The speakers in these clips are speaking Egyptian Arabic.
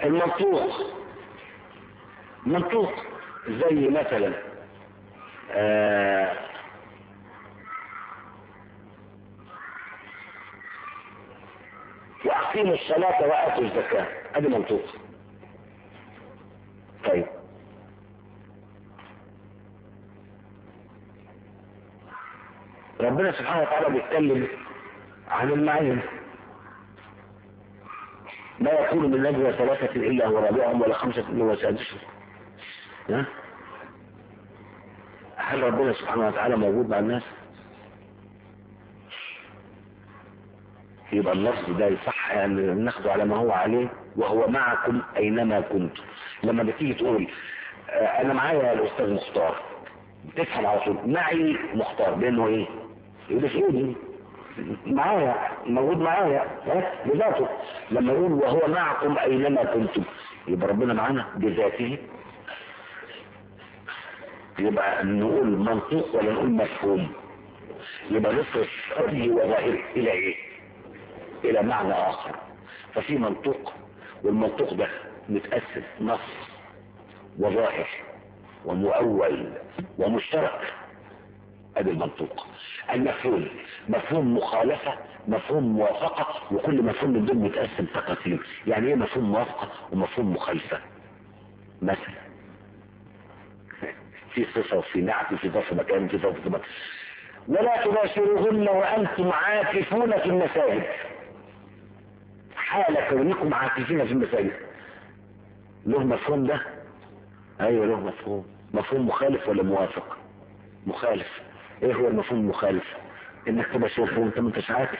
المنطوق منطوق زي مثلا آه وأقيموا الصلاة وآتوا الزكاة هذا منطوق طيب ربنا سبحانه وتعالى بيتكلم عن المعين ما يكون من نجوى ثلاثة إلا هو رابعهم ولا خمسة إلا هو سادسهم ها؟ هل ربنا سبحانه وتعالى موجود مع الناس؟ يبقى اللفظ ده يصح يعني ناخده على ما هو عليه وهو معكم أينما كنتم لما بتيجي تقول آه، أنا معايا الأستاذ مختار بتفهم على طول معي مختار بأنه إيه؟ يقول في إيدي معايا موجود معايا ها؟ بذاته لما يقول وهو معكم أينما كنتم يبقى ربنا معانا بذاته يبقى نقول منطوق ولا نقول مفهوم يبقى نصرف شرعي وظاهري الى ايه الى معنى اخر ففي منطوق والمنطوق ده متقسم نص وظاهر ومؤول ومشترك ادي المنطوق المفهوم مفهوم مخالفة مفهوم موافقة وكل مفهوم من دول متقسم تقاسيم يعني ايه مفهوم موافقة ومفهوم مخالفة مثلا في صفة وفي نعت في ظرف مكان في ظرف مكان ولا تباشروهن وأنتم عاكفون في المساجد حال كونكم عاكفين في المساجد له مفهوم ده ايوه له مفهوم مفهوم مخالف ولا موافق مخالف ايه هو المفهوم المخالف انك تباشرهم وانت ما انتش عاكف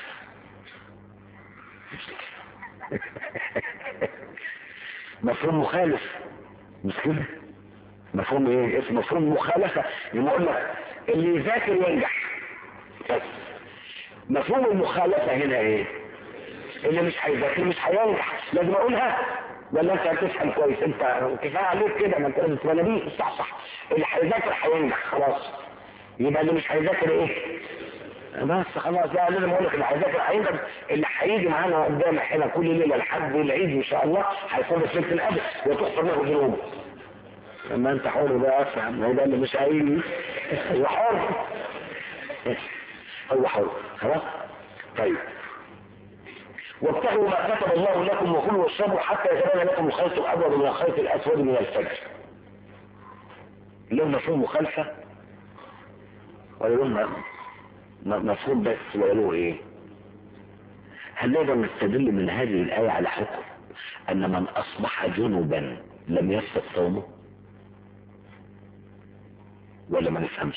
مفهوم مخالف مش كده مفهوم ايه اسمه مفهوم مخالفة يقول لك اللي يذاكر ينجح بس مفهوم المخالفة هنا ايه اللي مش هيذاكر مش هينجح لازم اقولها ولا انت هتفهم كويس انت كفايه عليك كده ما انت لازم تبقى نبيه صح صح اللي هيذاكر هينجح خلاص يبقى اللي مش هيذاكر ايه بس خلاص لا لازم اقول لك اللي هيذاكر هينجح اللي هيجي معانا قدام هنا كل ليله لحد العيد ان شاء الله هيكون في ليله القدر وتغفر له ذنوبه لما انت حر بقى افهم هو ده اللي مش هيجي هو حر هو حر خلاص طيب وابتغوا ما كتب الله لكم وكلوا واشربوا حتى يتبين لكم الخيط الابيض من الخيط الاسود من الفجر لهم مفهوم مخالفه ولا لهم مفهوم بس ولا له ايه هل نقدر نستدل من هذه الايه على حكم ان من اصبح جنبا لم يسبق صومه ولا ما نفهمش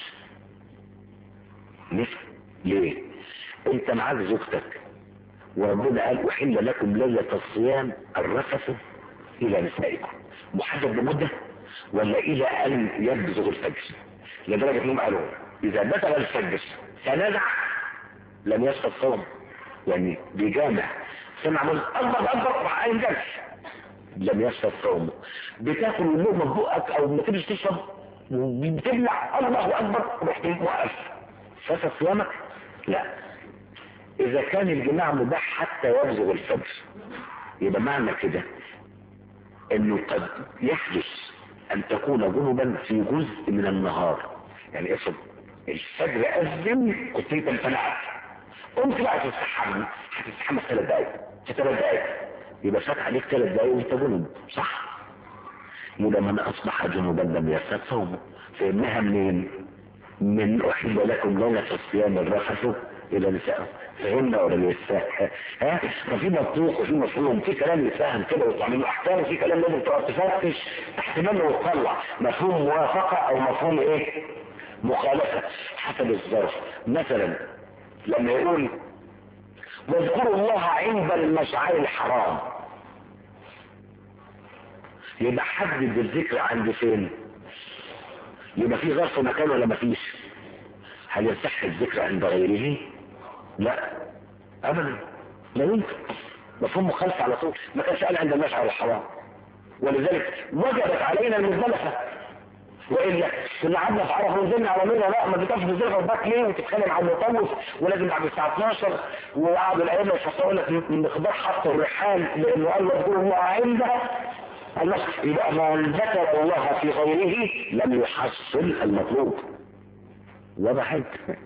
نفهم ليه انت معاك زوجتك وربنا قال احل لكم ليلة الصيام الرفث الى نسائكم محدد بمدة ولا الى ان يبزغ الفجر لدرجة انهم قالوا اذا بزغ الفجر فنزع لم يسقط صوم يعني بيجامع سمع من الله اكبر راح قايم جلس لم يسقط صومه بتاكل اللقمه في بقك او ما تبش تشرب بتبلع الله اكبر ورحت موقف فسد صيامك لا اذا كان الجماع مباح حتى يبزغ الفجر يبقى معنى كده انه قد يحدث ان تكون جنبا في جزء من النهار يعني افرض الفجر اذن كنت انت امتنعت قمت بقى تستحمى هتستحمى في ثلاث دقايق في ثلاث دقايق يبقى فات عليك ثلاث دقايق وانت جنب صح يبقى من اصبح جنوبا لم يفسد صومه فانها منين من احل لكم ليله الصيام الرفث الى نسائه فهمنا ولا لسه ها ففي منطوق وفي مفهوم في كلام يتفهم كده ويطلع منه احكام وفي كلام لازم تقعد تفتش احتمال وتطلع مفهوم موافقه او مفهوم ايه مخالفه حسب الظرف مثلا لما يقول واذكروا الله عند المشعر الحرام يبقى حدد الذكر عند فين يبقى في ظرف مكان ولا مفيش هل يصح الذكر عند غيره لا ابدا لا يمكن مفهوم مخالف على طول ما كانش قال عند المشعر الحرام ولذلك وجبت علينا المزدلفه والا كنا قعدنا في عرفه ونزلنا على مينا لا ما بتقفش تزرع الباك ليه وتتكلم عن المطوف ولازم بعد الساعه 12 وقعدوا الائمه يفسروا لك من مقدار حط الرحال لانه قال واذكروا الله عنده الله يبقى من ذكر الله في غيره لم يحصل المطلوب وضحت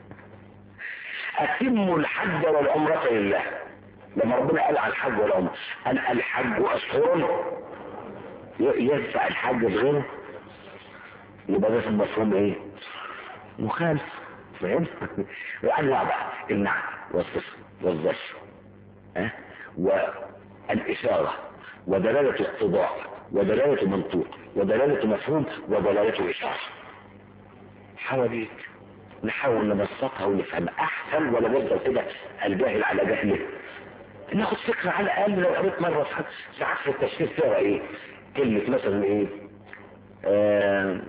أتم الحج والعمرة لله لما ربنا قال على الحج والعمرة قال الحج أشهر يدفع الحج بغيره يبقى ده في المفهوم ايه مخالف فاهم وانواع بقى النعم والصفر والظرف ها والاشاره ودلاله اقتضاء ودلاله منطوق ودلاله مفهوم ودلاله اشاره حواليك نحاول نبسطها ونفهمها احسن ولا نفضل كده الجاهل على جهله ناخد فكره على الاقل لو قريت مره في ساعات في التفسير تقرا ايه كلمه مثلا ايه آه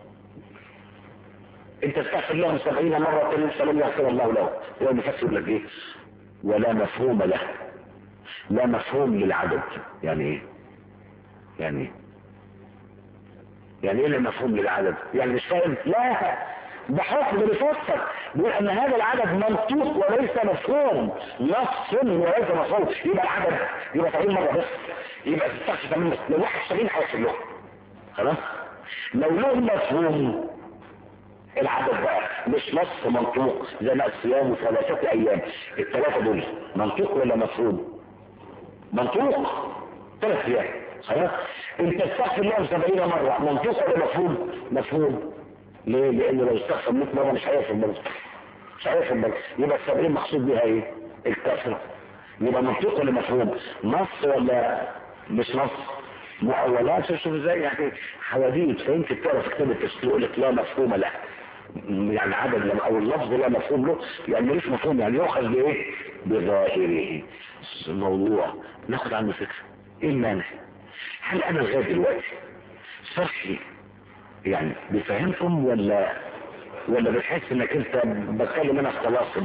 انت استغفر الله سبعين مرة فلم يغفر الله له هو بيفسر لك ايه ولا مفهوم له لا مفهوم للعدد يعني ايه يعني ايه يعني ايه لا مفهوم للعدد يعني مش فاهم لا ده حكم بيفسر بيقول ان هذا العدد منطوق وليس مفهوم نص وليس مفهوم يبقى العدد يبقى 70 مرة بس يبقى تستغفر 80 بس لو واحد 70 هيغفر له خلاص لو له مفهوم العدد بقى مش نص منطوق زي ما الصيام ثلاثة ايام الثلاثة دول منطوق ولا مفهوم منطوق ثلاث ايام خلاص انت استغفر الله 70 مرة منطوق ولا مفهوم مفهوم ليه لانه لو استغفر 100 مرة مش هيفهم برضه مش هيفهم برضه يبقى السبعين مقصود بيها ايه الكثرة يبقى منطوق ولا مفهوم نص ولا مش نص مؤولات شوف ازاي يعني حواديت فيمكن تقرا في كتاب التفسير يقول لك لا مفهوم له يعني عدد لما او اللفظ لا مفهوم له يعني ملوش مفهوم يعني يؤخذ بايه بظاهره الموضوع ناخد عنه فكره ايه المانع هل انا لغايه دلوقتي شرحي يعني بيفهمكم ولا ولا بتحس انك انت بتكلم انا في طلاسم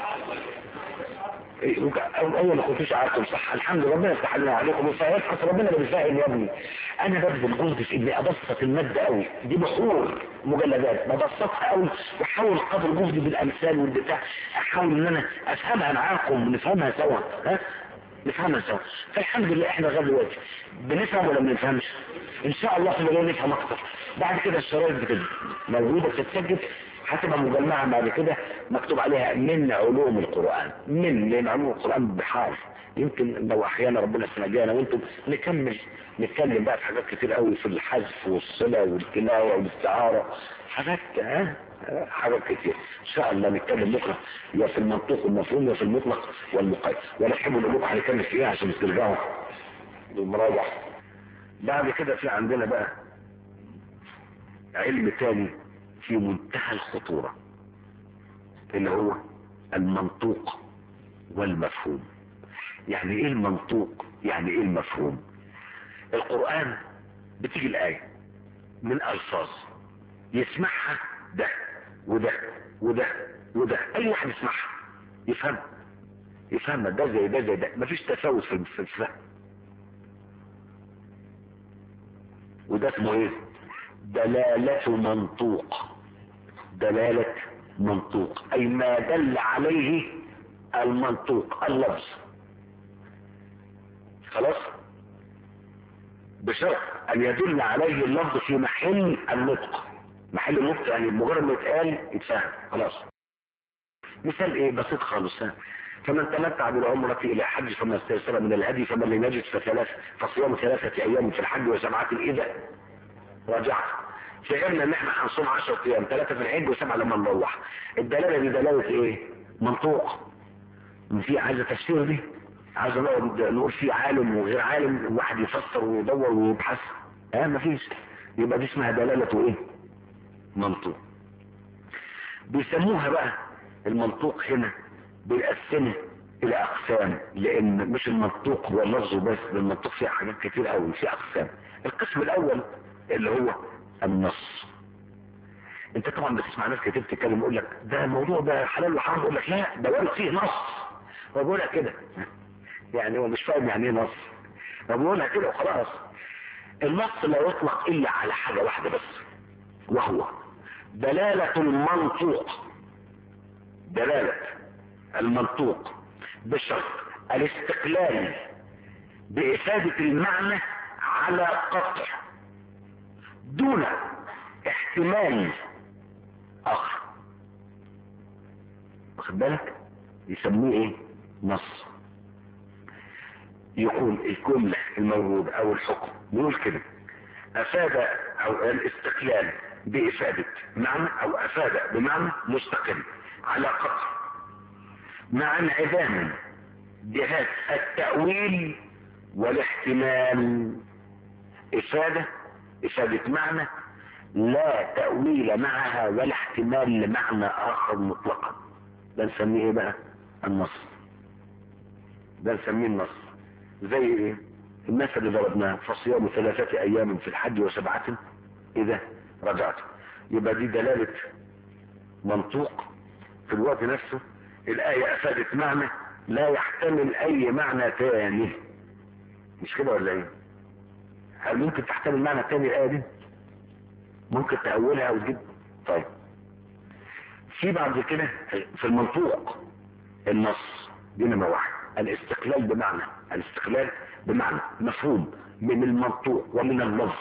اول ما كنتوش عارفكم صح الحمد لله ربنا يفتح لنا عليكم وفاهم حتى ربنا اللي بيفهم يا ابني انا ببذل جهد في اني ابسط الماده قوي دي بحور مجلدات ببسطها قوي واحاول قدر جهدي بالامثال والبتاع احاول ان انا افهمها معاكم نفهمها سوا ها نفهمها سوا فالحمد لله احنا لغايه دلوقتي بنفهم ولا ما بنفهمش ان شاء الله في المجال نفهم اكتر بعد كده الشرايط بتبقى موجوده بتتسجل هتبقى مجمعة بعد كده مكتوب عليها من علوم القرآن من لأن علوم القرآن بحار يمكن لو أحيانا ربنا سنجانا وانتم نكمل نتكلم بقى في حاجات كتير قوي في الحذف والصلة والكناية والاستعارة حاجات ها حاجات كتير ان شاء الله نتكلم بكره يا في المنطوق والمفهوم يا في المطلق والمقيد ولا تحبوا نقول لكم هنتكلم فيها عشان ترجعوا بالمراجعه بعد كده في عندنا بقى علم تاني في منتهى الخطورة اللي هو المنطوق والمفهوم يعني ايه المنطوق يعني ايه المفهوم القرآن بتيجي الآية من ألفاظ يسمعها ده وده وده وده أي واحد يسمعها يفهم يفهم ده زي ده زي ده مفيش تفاوت في الفهم وده اسمه ايه دلالة منطوق دلالة منطوق أي ما دل عليه المنطوق اللفظ خلاص بشرط أن يدل عليه اللفظ في محل النطق محل النطق يعني مجرد ما يتقال يتفهم خلاص مثال ايه بسيط خالص ها فمن تمتع بالعمرة إلى حج فما استيسر من الهدي فمن لم يجد فثلاث فصيام ثلاثة أيام في الحج وسبعة إذا رجعت فهمنا ان احنا هنصوم 10 ايام ثلاثه في الحج وسبعه لما نروح الدلاله دي دلاله ايه منطوق في عايزه تفسير دي عايزه نقعد نقول في عالم وغير عالم واحد يفسر ويدور ويبحث ها مفيش يبقى دي اسمها دلاله ايه منطوق بيسموها بقى المنطوق هنا بيقسمه الى اقسام لان مش المنطوق هو اللفظ بس المنطوق فيه حاجات كتير قوي فيه اقسام القسم الاول اللي هو النص انت طبعا بتسمع ناس كتير تتكلم يقول لك ده الموضوع ده حلال وحرام يقول لك لا ده ورد فيه نص هو بيقولها كده يعني هو مش فاهم يعني ايه نص هو بيقولها كده وخلاص النص لا يطلق الا على حاجه واحده بس وهو دلاله المنطوق دلاله المنطوق بشرط الاستقلال بافاده المعنى على قطع دون احتمال اخر واخد بالك يسميه ايه نص يقول الجملة الموجودة او الحكم يقول كده افاد او الاستقلال بافادة معنى او افاد بمعنى مستقل على قطع مع انعدام جهات التأويل والاحتمال افادة افادة معنى لا تأويل معها ولا احتمال لمعنى اخر مطلقا ده نسميه ايه بقى النص ده نسميه النص زي ايه المثل اللي ضربناه فصيام ثلاثة ايام في الحج وسبعة اذا رجعت يبقى دي دلالة منطوق في الوقت نفسه الآية افادت معنى لا يحتمل اي معنى تاني مش كده ولا ايه هل ممكن تحتمل معنى تاني الآية دي ممكن تأولها وتجيب طيب في بعد كده في المنطوق النص دي نمرة واحد الاستقلال بمعنى الاستقلال بمعنى مفهوم من المنطوق ومن اللفظ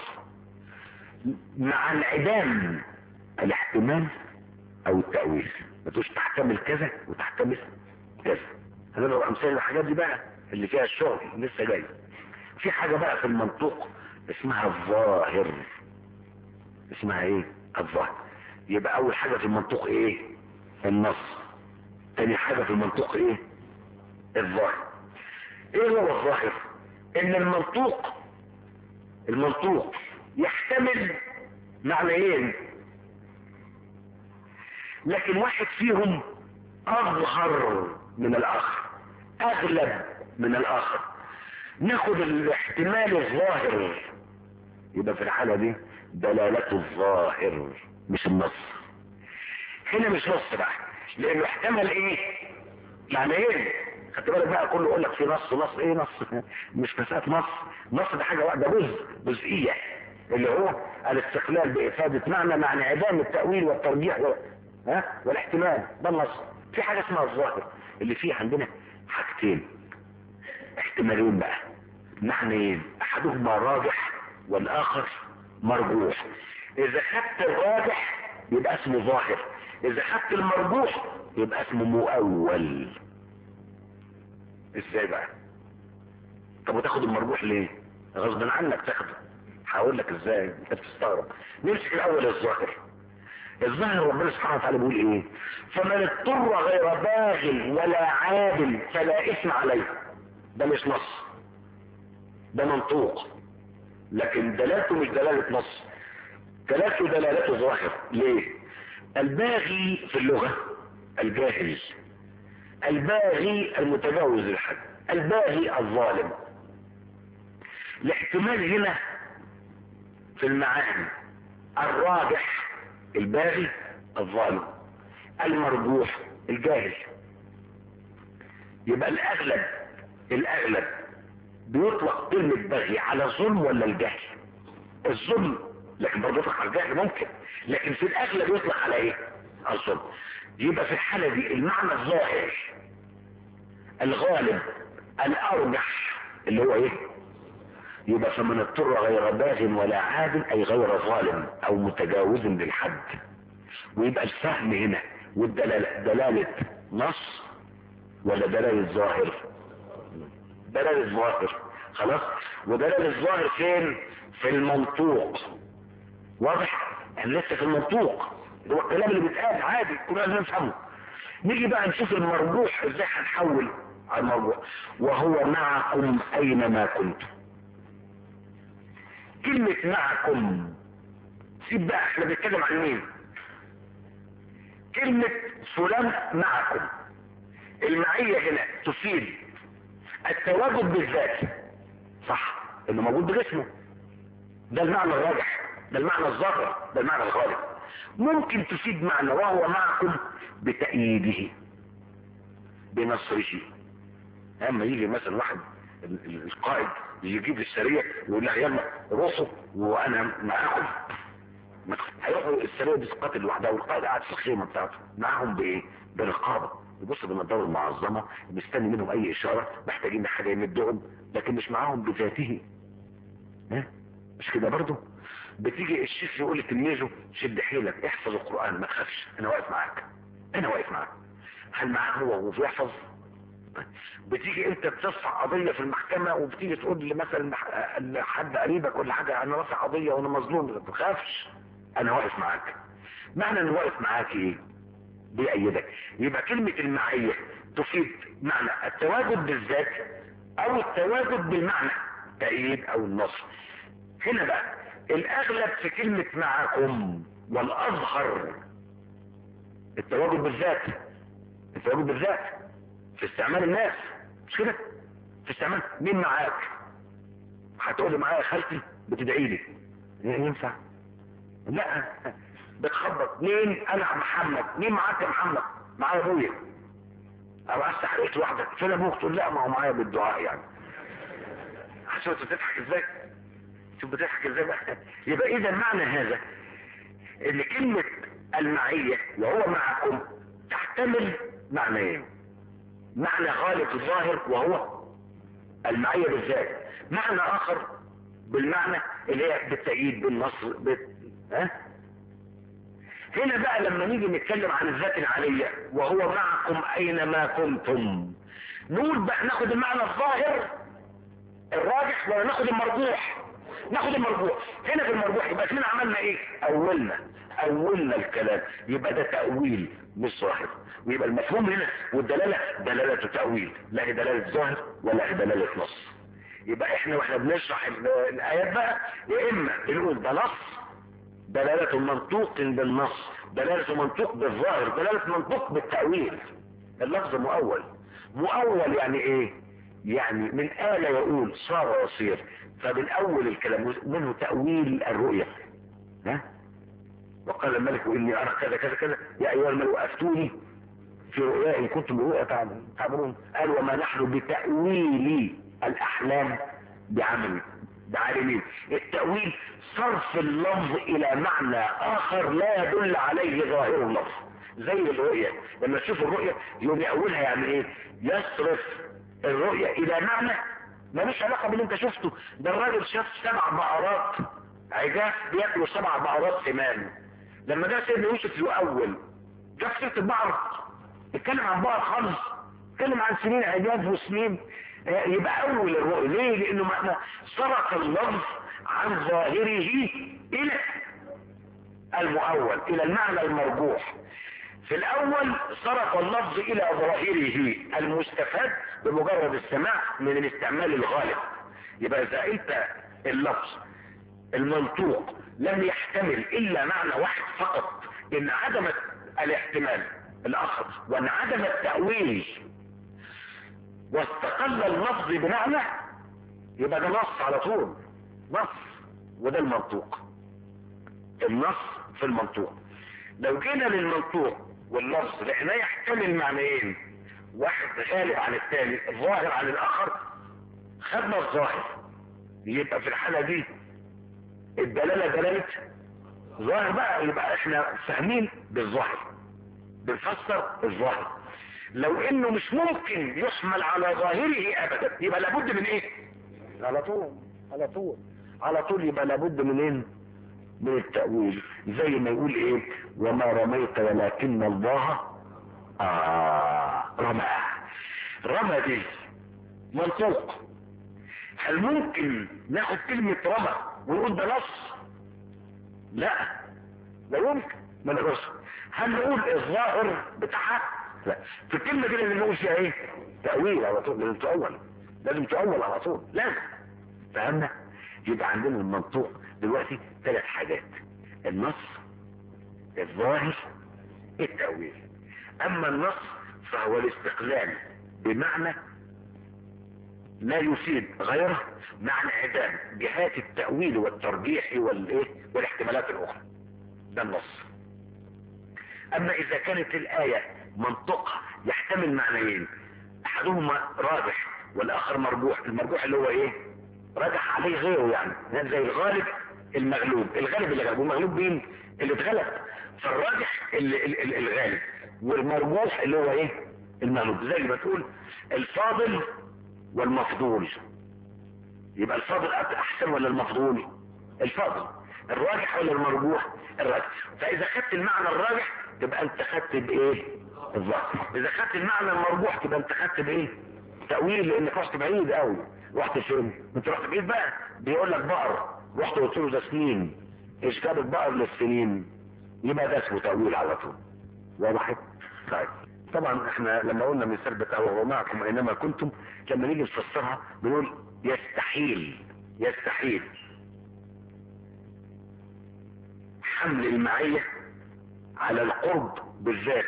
مع انعدام الاحتمال او التأويل ما تقولش تحتمل كذا وتحتمل كذا هنضرب امثال الحاجات دي بقى اللي فيها الشغل لسه جاي في حاجة بقى في المنطوق اسمها الظاهر اسمها ايه الظاهر يبقى اول حاجة في المنطوق ايه النص تاني حاجة في المنطوق ايه الظاهر ايه هو الظاهر ان المنطوق المنطوق يحتمل معنيين لكن واحد فيهم اظهر من الاخر اغلب من الاخر ناخد الاحتمال الظاهر يبقى في الحالة دي دلالته الظاهر مش النص هنا مش نص بقى لانه احتمل ايه معنى ايه خدت بالك بقى كله يقول لك في نص نص ايه نص مش مسألة نص نص ده حاجة واحدة جزء جزئية اللي هو الاستقلال بإفادة معنى مع انعدام التأويل والترجيح و... ها والاحتمال ده النص في حاجة اسمها الظاهر اللي فيه عندنا حاجتين احتمالين بقى معنيين احدهما راجح والاخر مرجوح اذا خدت الراجح يبقى اسمه ظاهر اذا خدت المرجوح يبقى اسمه مؤول ازاي بقى طب وتاخد المرجوح ليه غصب عنك تاخده هقول لك ازاي انت بتستغرب نمسك الاول الظاهر الظاهر ربنا سبحانه وتعالى بيقول ايه فمن اضطر غير باغ ولا عاد فلا اثم عليه ده مش نص ده منطوق لكن دلالته مش دلالة نص دلالته دلالته ظاهر ليه الباغي في اللغة الجاهل الباغي المتجاوز الحد الباغي الظالم الاحتمال هنا في المعاني الراجح الباغي الظالم المرجوح الجاهل يبقى الاغلب الاغلب بيطلق كلمة بغي على ظلم ولا الجهل الظلم لكن برضه يطلق على الجهل ممكن لكن في الاغلب يطلق على ايه الظلم يبقى في الحالة دي المعنى الظاهر الغالب الارجح اللي هو ايه يبقى فمن اضطر غير باغ ولا عاد اي غير ظالم او متجاوز للحد ويبقى الفهم هنا والدلالة دلالة نص ولا دلالة ظاهر دلالة ظاهر خلاص ودلالة الظاهر فين في المنطوق واضح احنا لسه في المنطوق هو الكلام اللي بيتقال عادي كلنا لازم نفهمه نيجي بقى نشوف المرجوح ازاي هنحول على المرجوح وهو معكم اينما كنتم كلمة معكم سيب بقى احنا بنتكلم عن مين كلمة فلان معكم المعية هنا تفيد التواجد بالذات صح انه موجود بجسمه ده المعنى الراجح ده المعنى الظاهر ده المعنى الغالب ممكن تفيد معنى وهو معكم بتأييده بنصره اما يجي مثلا واحد القائد يجيب السريع ويقول لها يلا روحوا وانا معاكم هيروحوا السريع دي تقاتل لوحدها والقائد قاعد في الخيمه بتاعته معاهم بايه؟ برقابه يبص بالنظاره المعظمه مستني منهم اي اشاره محتاجين حاجه يمدهم لكن مش معاهم بذاته ها مش كده برضه بتيجي الشيخ يقول لتلميذه شد حيلك احفظ القرآن ما تخافش انا واقف معاك انا واقف معاك هل معاه هو وبيحفظ بتيجي انت بترفع قضية في المحكمة وبتيجي تقول لي مثلا لحد قريبك ولا حاجة انا رافع قضية وانا مظلوم ما تخافش انا واقف معاك معنى ان واقف معاك ايه بيأيدك يبقى كلمة المعية تفيد معنى التواجد بالذات او التواجد بالمعنى تأييد او النصر هنا بقى الاغلب في كلمة معكم والاظهر التواجد بالذات التواجد بالذات في استعمال الناس مش كده في استعمال مين معاك هتقول لي معايا خالتي بتدعي لي ينفع لا بتخبط مين انا محمد مين معاك يا محمد معايا ابويا او استحقيت واحدة فين ابوك تقول لا ما هو معايا بالدعاء يعني شوف بتضحك ازاي شوف بتضحك ازاي بقى يبقى اذا معنى هذا ان كلمة المعية وهو معكم تحتمل معنيين معنى غالب الظاهر وهو المعية بالذات معنى اخر بالمعنى اللي هي بالتأييد بالنصر بت... ها هنا بقى لما نيجي نتكلم عن الذات العالية وهو معكم اينما كنتم نقول بقى ناخد المعنى الظاهر الراجح ولا ناخد المرجوح ناخد المرجوح هنا في المرجوح يبقى احنا عملنا ايه اولنا اولنا الكلام يبقى ده تأويل مش ظاهر ويبقى المفهوم هنا والدلالة دلالة تأويل لا هي دلالة ظاهر ولا هي دلالة نص يبقى احنا واحنا بنشرح الايات بقى يا اما بنقول ده نص دلالة منطوق بالنص دلالة منطوق بالظاهر دلالة منطوق بالتأويل اللفظ مؤول مؤول يعني ايه يعني من آل يقول صار وصير فبنأول الكلام منه تأويل الرؤية ها وقال الملك إني أرى كذا كذا كذا يا أيها الملك أفتوني في رؤيا إن كنتم رؤيا تعملون قال وما نحن بتأويل الأحلام بعمل بعالمين التأويل صرف اللفظ إلى معنى آخر لا يدل عليه ظاهر اللفظ زي الرؤية لما تشوف الرؤية يوم يأولها يعني ايه يصرف الرؤية الى معنى ملوش علاقة باللي انت شفته ده الراجل شاف سبع بقرات عجاف بياكلوا سبع بقرات سمان لما ده سيدنا يوسف يؤول جاب سيرة البقر اتكلم عن بقر خالص اتكلم عن سنين عجاف وسنين يبقى اول الرؤية ليه لانه معنى سرق اللفظ عن ظاهره الى المؤول الى المعنى المرجوح في الاول صرف اللفظ الى ظاهره المستفاد بمجرد السماع من الاستعمال الغالب يبقى اذا انت اللفظ المنطوق لم يحتمل الا معنى واحد فقط ان عدم الاحتمال الاخر وان عدم التأويل واستقل اللفظ بمعنى يبقى ده نص على طول نص وده المنطوق النص في المنطوق لو جينا للمنطوق واللفظ لقيناه يحتمل معنيين واحد غالب عن الثاني ظاهر عن الاخر خدنا الظاهر يبقى في الحالة دي الدلالة دلالة ظاهر بقى يبقى احنا فاهمين بالظاهر بنفسر الظاهر لو انه مش ممكن يحمل على ظاهره ابدا يبقى لابد من ايه على طول على طول على طول يبقى لابد من ايه من التأويل زي ما يقول ايه وما رميت ولكن الله آه رمى رمى دي منطوق هل ممكن ناخد كلمة رمى ونقول ده نص لا لا يمكن ما نقولش هل نقول الظاهر بتاعها لا في الكلمة دي لازم نقول فيها ايه تأويل على طول لازم تأول لازم تأول على طول لازم فهمنا يبقى عندنا المنطوق دلوقتي ثلاث حاجات النص الظاهر التأويل اما النص فهو الاستقلال بمعنى لا يفيد غيره مع انعدام جهات التأويل والترجيح والايه والاحتمالات الاخرى ده النص اما اذا كانت الاية منطقها يحتمل معنيين احدهما راجح والاخر مرجوح المرجوح اللي هو ايه رجح عليه غيره يعني زي الغالب المغلوب الغالب اللي غلب والمغلوب مين اللي اتغلب فالراجح اللي اللي الغالب والمرجوح اللي هو ايه المغلوب زي ما تقول الفاضل والمفضول يبقى الفاضل احسن ولا المفضول الفاضل الراجح ولا المرجوح الراجح فاذا خدت المعنى الراجح تبقى انت خدت بايه الظاهر اذا خدت المعنى المرجوح تبقى انت خدت بايه تأويل لانك رحت بعيد قوي رحت فين انت رحت بعيد بقى بيقول لك بقر رحت قلت له ده سنين ايش جاب البقر للسنين يبقى ده اسمه تأويل على طول وضحت طيب طبعا احنا لما قلنا مثال بتاع وهو معكم اينما كنتم لما نيجي نفسرها بنقول يستحيل يستحيل حمل المعية على القرب بالذات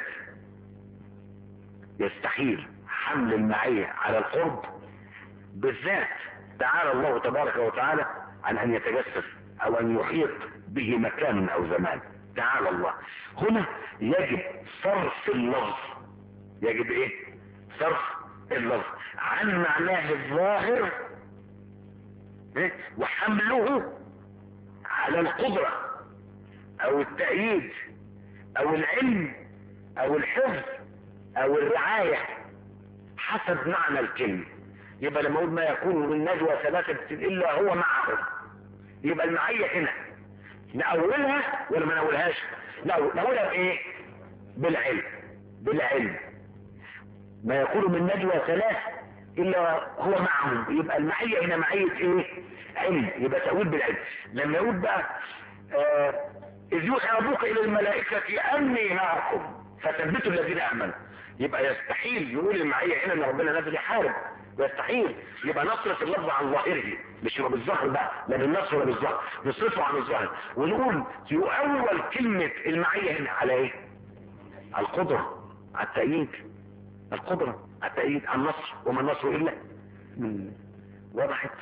يستحيل حمل المعية على القرب بالذات تعالى الله تبارك وتعالى عن ان يتجسس او ان يحيط به مكان او زمان تعالى الله هنا يجب صرف اللفظ يجب ايه صرف اللفظ عن معناه الظاهر إيه؟ وحمله على القدرة او التأييد او العلم او الحفظ او الرعاية حسب معنى الكلمة يبقى لما اقول ما يكون من نجوى ثلاثة الا هو معهم يبقى المعية هنا نأولها ولا ما نأولهاش نأولها بايه بالعلم بالعلم ما يكون من نجوى ثلاث الا هو معهم يبقى المعية هنا معية ايه علم يبقى تأويل بالعلم لما يقول بقى آه اذ يوحي ربك الى الملائكة اني معكم فثبتوا الذين امنوا يبقى يستحيل يقول المعية هنا ان ربنا نازل يحارب يستحيل يبقى نصرف اللفظ عن ظاهره مش يبقى بالظاهر بقى لا بالنص ولا بالظاهر نصرفه عن الظاهر ونقول يؤول كلمة المعية هنا على ايه على القدرة على التأييد القدرة على التأييد على النصر وما النصر إلا من وضحت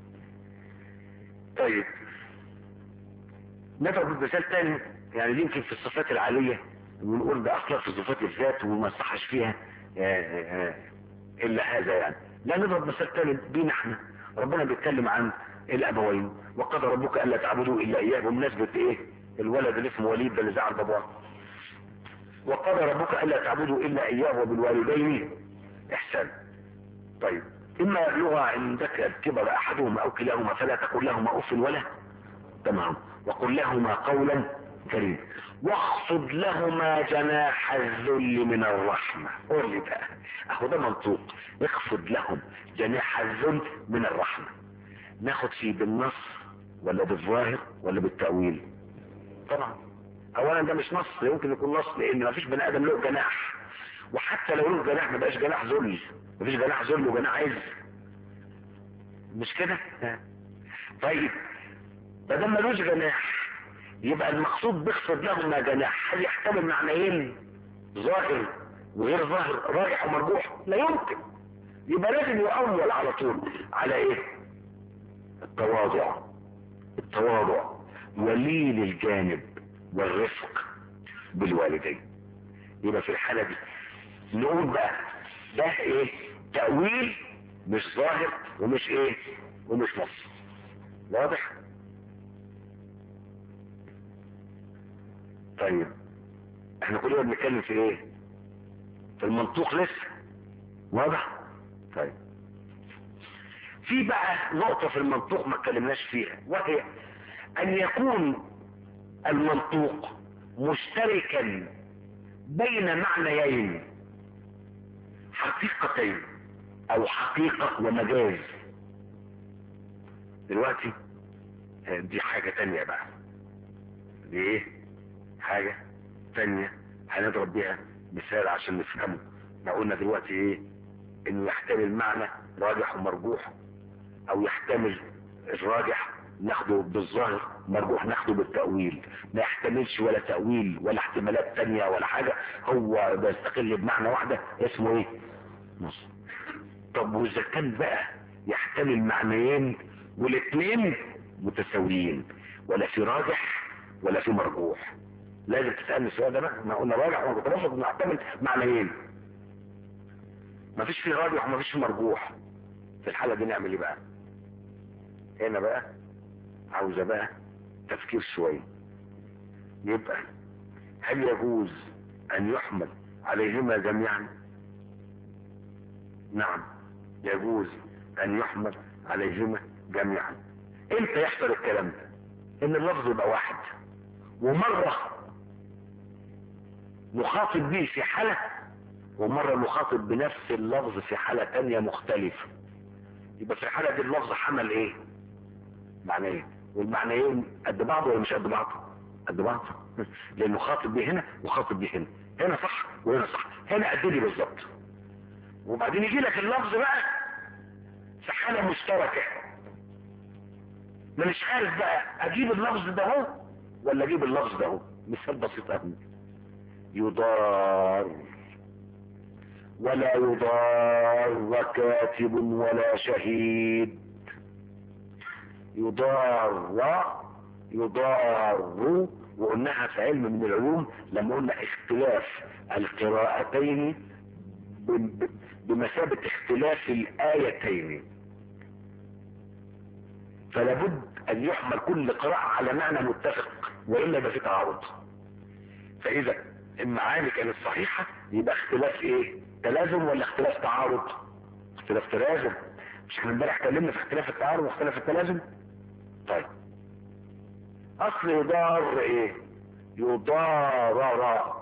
طيب نضرب مثال تاني يعني يمكن في الصفات العالية ونقول ده أخلاق في صفات الذات وما صحش فيها آآ آآ إلا هذا يعني لا نضرب مثال تاني بينا احنا ربنا بيتكلم عن الأبوين وقضى ربك ألا تعبدوا إلا إياه بمناسبة إيه الولد اللي اسمه وليد ده اللي زعل باباه وقضى ربك ألا تعبدوا إلا إياه وبالوالدين إحسان طيب إما يبلغ عندك الكبر أحدهما أو كلاهما فلا تقل لهما أف ولا تمام وقل لهما قولا كريما واخفض لهما جناح الذل من الرحمة قول لي بقى اهو ده منطوق اخفض لهم جناح الذل من الرحمة ناخد فيه بالنص ولا بالظاهر ولا بالتأويل طبعا اولا ده مش نص يمكن يكون نص لان ما فيش بني ادم له جناح وحتى لو له جناح ما بقاش جناح ذل ما فيش جناح ذل وجناح عز مش كده طيب ما دام ملوش جناح يبقى المقصود بيخفض لهم ما جناح هل يحتمل معنيين ظاهر وغير ظاهر راجح ومرجوح لا يمكن يبقى لازم يؤول على طول على ايه التواضع التواضع ولين الجانب والرفق بالوالدين يبقى في الحالة دي نقول بقى ده ايه تأويل مش ظاهر ومش ايه ومش نص واضح طيب احنا كلنا بنتكلم في ايه في المنطوق لسه واضح طيب في بقى نقطة في المنطوق ما اتكلمناش فيها وهي ان يكون المنطوق مشتركا بين معنيين حقيقتين او حقيقة ومجاز دلوقتي دي حاجة تانية بقى دي ايه حاجة تانية هنضرب بيها مثال عشان نفهمه ما قلنا دلوقتي ايه انه يحتمل معنى راجح ومرجوح او يحتمل الراجح ناخده بالظاهر مرجوح ناخده بالتأويل ما يحتملش ولا تأويل ولا احتمالات تانية ولا حاجة هو بيستقل بمعنى واحدة اسمه ايه نص طب واذا كان بقى يحتمل معنيين والاثنين متساويين ولا في راجح ولا في مرجوح لازم تسألني السؤال ده بقى ما قلنا راجح وما كنت بفرض نعتمد معنيين ما فيش فيه راجح وما فيش فيه مرجوح في الحالة دي نعمل ايه بقى هنا بقى عاوزة بقى تفكير شوية يبقى هل يجوز ان يحمل عليهما جميعا نعم يجوز ان يحمل عليهما جميعا امتى يحصل الكلام ده ان اللفظ يبقى واحد ومرة مخاطب به في حالة ومرة مخاطب بنفس اللفظ في حالة تانية مختلفة يبقى في الحالة دي اللفظ حمل ايه معنى ايه والمعنيين قد بعض ولا مش قد بعض قد بعض لانه خاطب به هنا وخاطب به هنا هنا صح وهنا صح هنا قد دي بالظبط وبعدين يجي لك اللفظ بقى في حالة مشتركة ما مش عارف بقى اجيب اللفظ ده اهو ولا اجيب اللفظ ده اهو مثال بسيط قوي يضار ولا يضار كاتب ولا شهيد يضار يضار وقلناها في علم من العلوم لما قلنا اختلاف القراءتين بمثابة اختلاف الآيتين فلا بد ان يحمل كل قراءة على معنى متفق وإلا يبقى في تعارض فإذا المعاني كانت صحيحة يبقى اختلاف ايه تلازم ولا اختلاف تعارض اختلاف تلازم مش احنا امبارح اتكلمنا في اختلاف التعارض واختلاف التلازم طيب اصل يضار ايه يضارر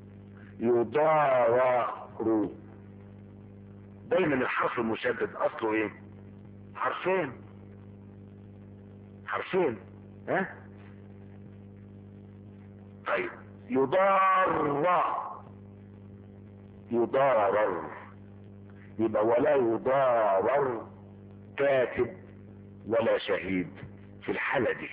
يضارر دايما الحرف المشدد اصله ايه حرفين حرفين ها طيب يضار يضارر يبقى ولا يضارر كاتب ولا شهيد في الحالة دي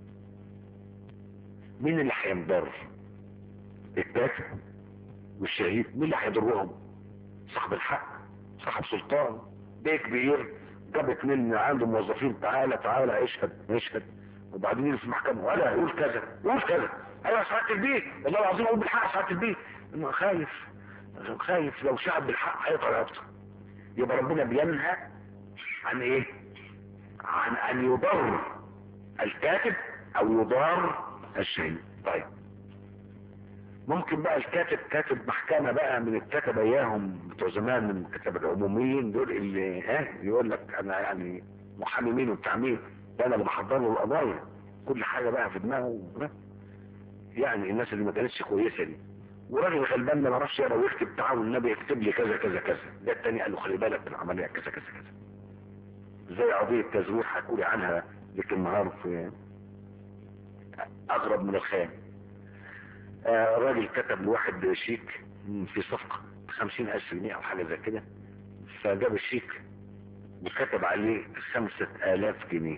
مين اللي هينضر الكاتب والشهيد مين اللي هيضرهم صاحب الحق صاحب سلطان بيه كبير جاب اتنين من عنده موظفين تعالى تعالى اشهد اشهد وبعدين يجي في المحكمة ولا يقول كذا يقول كذا ايوه سعادة البيه والله العظيم اقول بالحق سعادة البيه انه خايف خايف لو شعب بالحق هيقطع رقبته يبقى ربنا بينهى عن ايه عن ان يضر الكاتب او يضار الشهيد طيب ممكن بقى الكاتب كاتب محكمة بقى من الكتبة اياهم بتوع زمان من الكتبة العموميين دول اللي ها يقول لك انا يعني محامي مين وبتاع مين ده انا اللي بحضر له القضايا كل حاجة بقى في دماغه يعني الناس اللي ما كانتش كويسة دي وراجل غلبان ما يعرفش يقرا ويكتب تعالوا النبي يكتب لي كذا كذا كذا ده التاني قال له خلي بالك من العملية كذا كذا كذا زي قضية تزوير حكولي عنها ذيك النهار في اغرب من الخيال آه راجل كتب لواحد شيك في صفقة خمسين الف جنيه او حاجة زي كده فجاب الشيك وكتب عليه خمسة الاف جنيه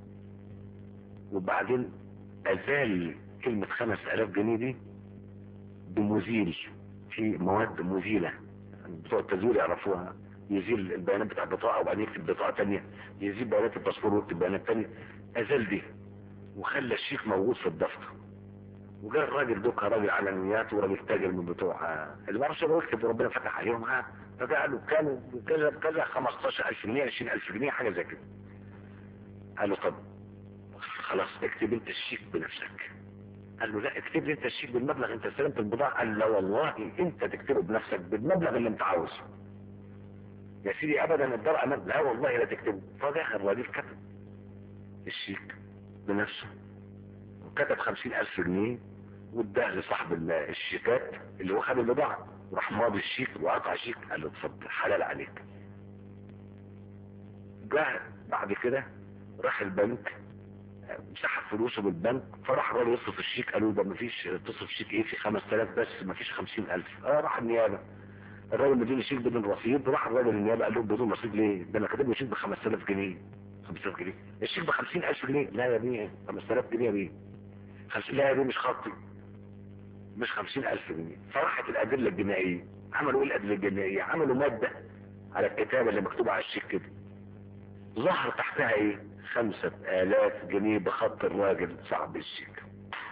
وبعدين ازال كلمة خمس الاف جنيه دي بمزيل في مواد مزيلة بتوع التزوير يعرفوها يزيل البيانات بتاع البطاقة وبعدين يكتب بطاقة تانية يزيل بيانات الباسبور ويكتب بيانات تانية ازال دي وخلى الشيك موجود في الدفتر وجاء الراجل دوكا راجل علانيات وراجل تاجر من بتوع اللي ما عرفش يكتب وربنا فتح عليهم ها فجاء له كانوا كذا بكذا 15000 جنيه 20000 جنيه حاجه زي كده قال له طب خلاص اكتب انت الشيك بنفسك قال له لا اكتب لي انت الشيك بالمبلغ انت استلمت البضاعه قال لا والله انت تكتبه بنفسك بالمبلغ اللي انت عاوزه يا سيدي ابدا الدار امان لا والله لا تكتبه فدخل الراجل كتب الشيك بنفسه وكتب خمسين الف جنيه واداه لصاحب الشيكات اللي هو خد البضاعة وراح ماضي الشيك وقطع الشيك قال له اتفضل حلال عليك جه بعد كده راح البنك سحب فلوسه بالبنك فراح الراجل يصرف الشيك قالوا ده مفيش تصرف شيك ايه في 5000 بس مفيش 50000 اه راح النيابه الراجل مديني شيك بدون رصيد راح الراجل النيابه قال له بدون رصيد ليه ده انا كاتب له شيك ب 5000 جنيه 5000 جنيه الشيك ب 50000 جنيه لا يا بيه 5000 جنيه يا بيه لا يا بيه مش خطي مش 50000 جنيه فراحت الادله الجنائيه عملوا ايه الادله الجنائيه عملوا ماده على الكتابه اللي مكتوبه على الشيك كده ظهر تحتها ايه خمسة الاف جنيه بخط الراجل صاحب الشيك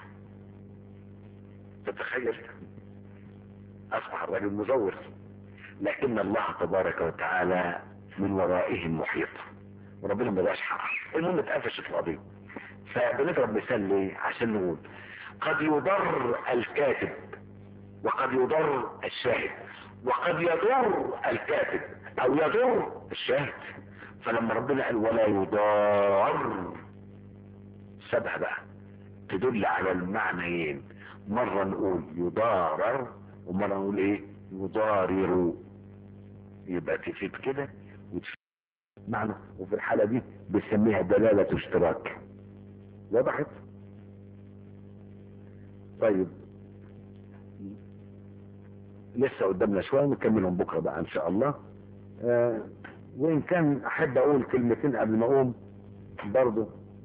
تتخيل اصبح الراجل مزور لكن الله تبارك وتعالى من ورائهم محيط وربنا ما بقاش حق المهم اتقفشت القضيه فبنضرب مثال ليه عشان نقول قد يضر الكاتب وقد يضر الشاهد وقد يضر الكاتب او يضر الشاهد فلما ربنا قال ولا يضار سبع بقى تدل على المعنيين مرة نقول يضارر ومرة نقول ايه يضارر يبقى تفيد كده وتفيد معنى وفي الحالة دي بنسميها دلالة اشتراك وضحت طيب لسه قدامنا شوية نكملهم بكرة بقى ان شاء الله آه وان كان احب اقول كلمتين قبل ما اقوم برضه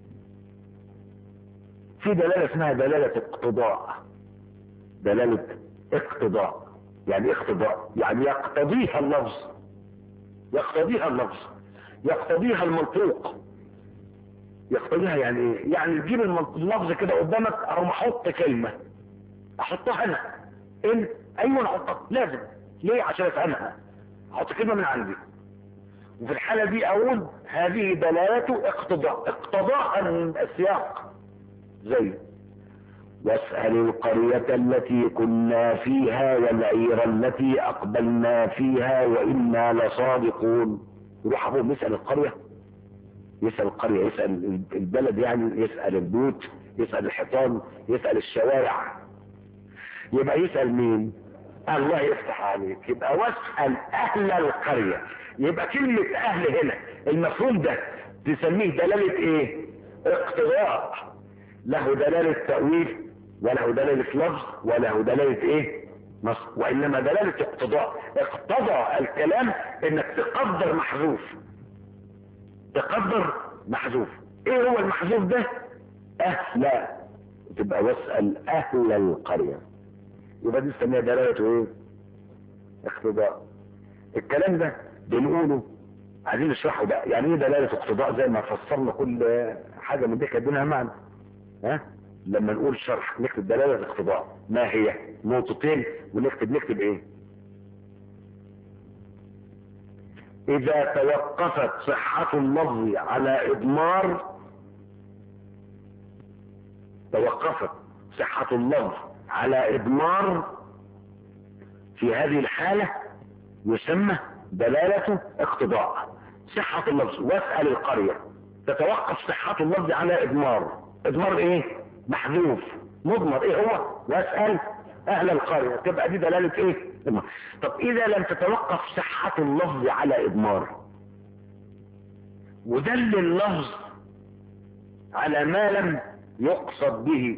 في دلالة اسمها دلالة اقتضاء دلالة اقتضاء يعني اقتضاء يعني يقتضيها اللفظ يقتضيها اللفظ يقتضيها المنطوق يقتضيها يعني ايه يعني تجيب اللفظ كده قدامك او احط كلمة احطها انا ان ايوه احطها لازم ليه عشان افهمها احط كلمة من عندي وفي الحالة دي اقول هذه دلالة اقتضاء اقتضاء السياق زي واسأل القرية التي كنا فيها والعير التي أقبلنا فيها وإنا لصادقون يروح أبوهم يسأل القرية يسأل القرية يسأل البلد يعني يسأل البيوت يسأل الحيطان يسأل الشوارع يبقى يسأل مين الله يفتح عليك يبقى واسأل أهل القرية يبقى كلمة أهل هنا المفهوم ده تسميه دلالة إيه اقتضاء له دلالة تأويل وله دلالة لفظ وله دلالة ايه نص وانما دلالة اقتضاء اقتضى الكلام انك تقدر محذوف تقدر محذوف ايه هو المحذوف ده اهل تبقى واسأل اهل القرية يبقى دي اسمها دلالة ايه اقتضاء الكلام ده بنقوله عايزين نشرحه بقى يعني ايه دلالة اقتضاء زي ما فسرنا كل حاجة من دي كانت لها معنى ها لما نقول شرح نكتب دلالة الاقتضاء ما هي نقطتين ونكتب نكتب ايه اذا توقفت صحة اللفظ على اضمار توقفت صحة اللفظ على اضمار في هذه الحالة يسمى دلالة اقتضاء صحة اللفظ واسأل القرية تتوقف صحة اللفظ على اضمار اضمار ايه محذوف مضمر ايه هو واسأل اهل القرية تبقى دي دلالة ايه إضمار. طب اذا لم تتوقف صحة اللفظ على اضمار ودل اللفظ على ما لم يقصد به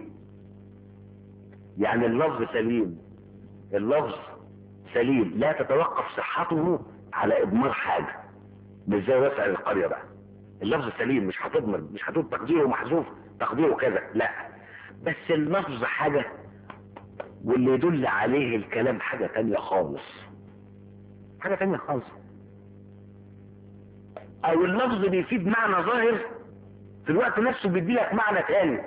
يعني اللفظ سليم اللفظ سليم لا تتوقف صحته على اضمار حاجة مش زي واسأل القرية بقى اللفظ سليم مش هتضمر مش هتقول تقديره محذوف تقديره كذا لا بس اللفظ حاجة واللي يدل عليه الكلام حاجة تانية خالص حاجة تانية خالص او اللفظ بيفيد معنى ظاهر في الوقت نفسه بيدي لك معنى تاني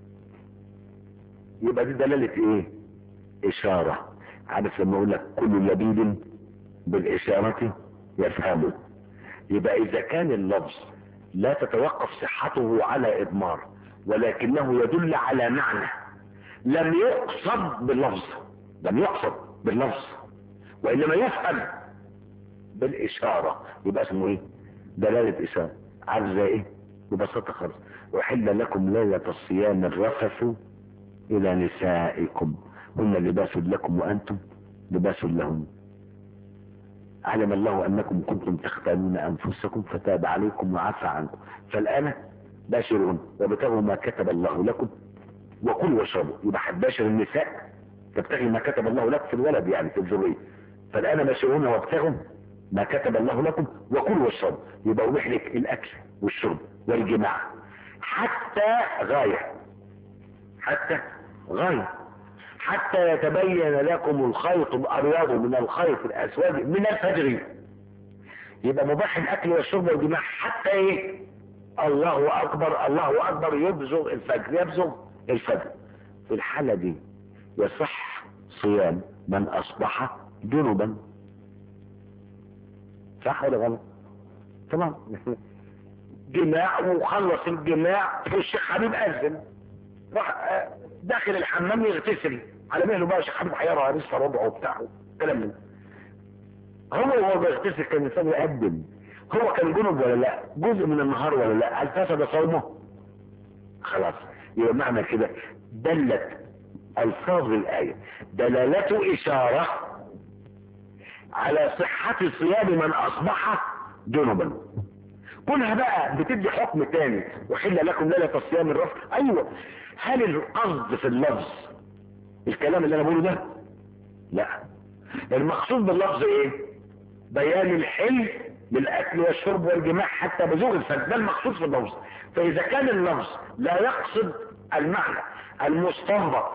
يبقى دي دلالة ايه اشارة عارف لما اقول لك كل لبيب بالاشارة يفهمه يبقى اذا كان اللفظ لا تتوقف صحته على اضمار ولكنه يدل على معنى لم يقصد باللفظ لم يقصد باللفظ وانما يفهم بالاشارة يبقى اسمه ايه دلالة اشارة عارف زي ايه ببساطة خالص احل لكم ليلة الصيام الرفث الى نسائكم هن لباس لكم وانتم لباس لهن علم الله انكم كنتم تختانون انفسكم فتاب عليكم وعفى عنكم فالان باشرون وابتغوا ما كتب الله لكم وكلوا واشربوا يبقى باشر النساء تبتغي ما كتب الله لك في الولد يعني في الذريه فالان باشرون وابتغوا ما كتب الله لكم وكلوا واشربوا يبقى ابيح لك الاكل والشرب والجماع حتى غايه حتى غايه حتى يتبين لكم الخيط الابيض من الخيط الاسود من الفجر يبقى مباح الاكل والشرب والجماع حتى ايه الله اكبر الله اكبر يبزغ الفجر يبزغ الفجر في الحالة دي يصح صيام من اصبح جنبا صح ولا غلط تمام جماع وخلص الجماع والشيخ حبيب اذن راح داخل الحمام يغتسل على مهله بقى الشيخ حبيب هيرى لسه ربعه وبتاعه كلام من هو وهو بيغتسل كان الانسان يقدم هو كان جنب ولا لا جزء من النهار ولا لا هل فسد صومه خلاص يبقى معنى كده دلت الفاظ الايه دلالته اشاره على صحه صيام من اصبح جنبا كونها بقى بتدي حكم تاني وحل لكم ليله الصيام الرفض ايوه هل القصد في اللفظ الكلام اللي انا بقوله ده لا المقصود باللفظ ايه بيان الحل بالاكل والشرب والجماع حتى بزوغ الفرد ده المقصود في اللفظ فاذا كان اللفظ لا يقصد المعنى المستنبط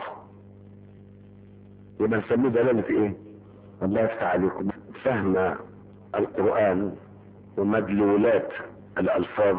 يبقى نسميه دلاله ايه الله يفتح عليكم فهم القران ومدلولات الالفاظ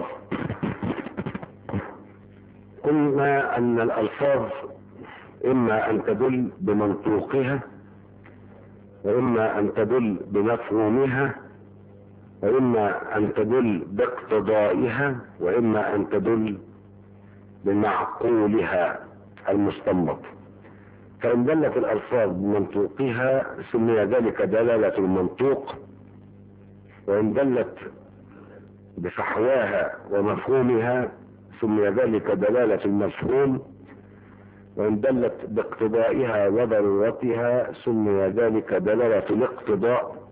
قلنا ان الالفاظ اما ان تدل بمنطوقها واما ان تدل بمفهومها واما ان تدل باقتضائها واما ان تدل بمعقولها المستنبط فان دلت الالفاظ بمنطوقها سمي ذلك دلاله المنطوق وان دلت بفحواها ومفهومها سمي ذلك دلاله المفهوم وإن دلت باقتضائها وضرورتها سمي ذلك دلالة الاقتضاء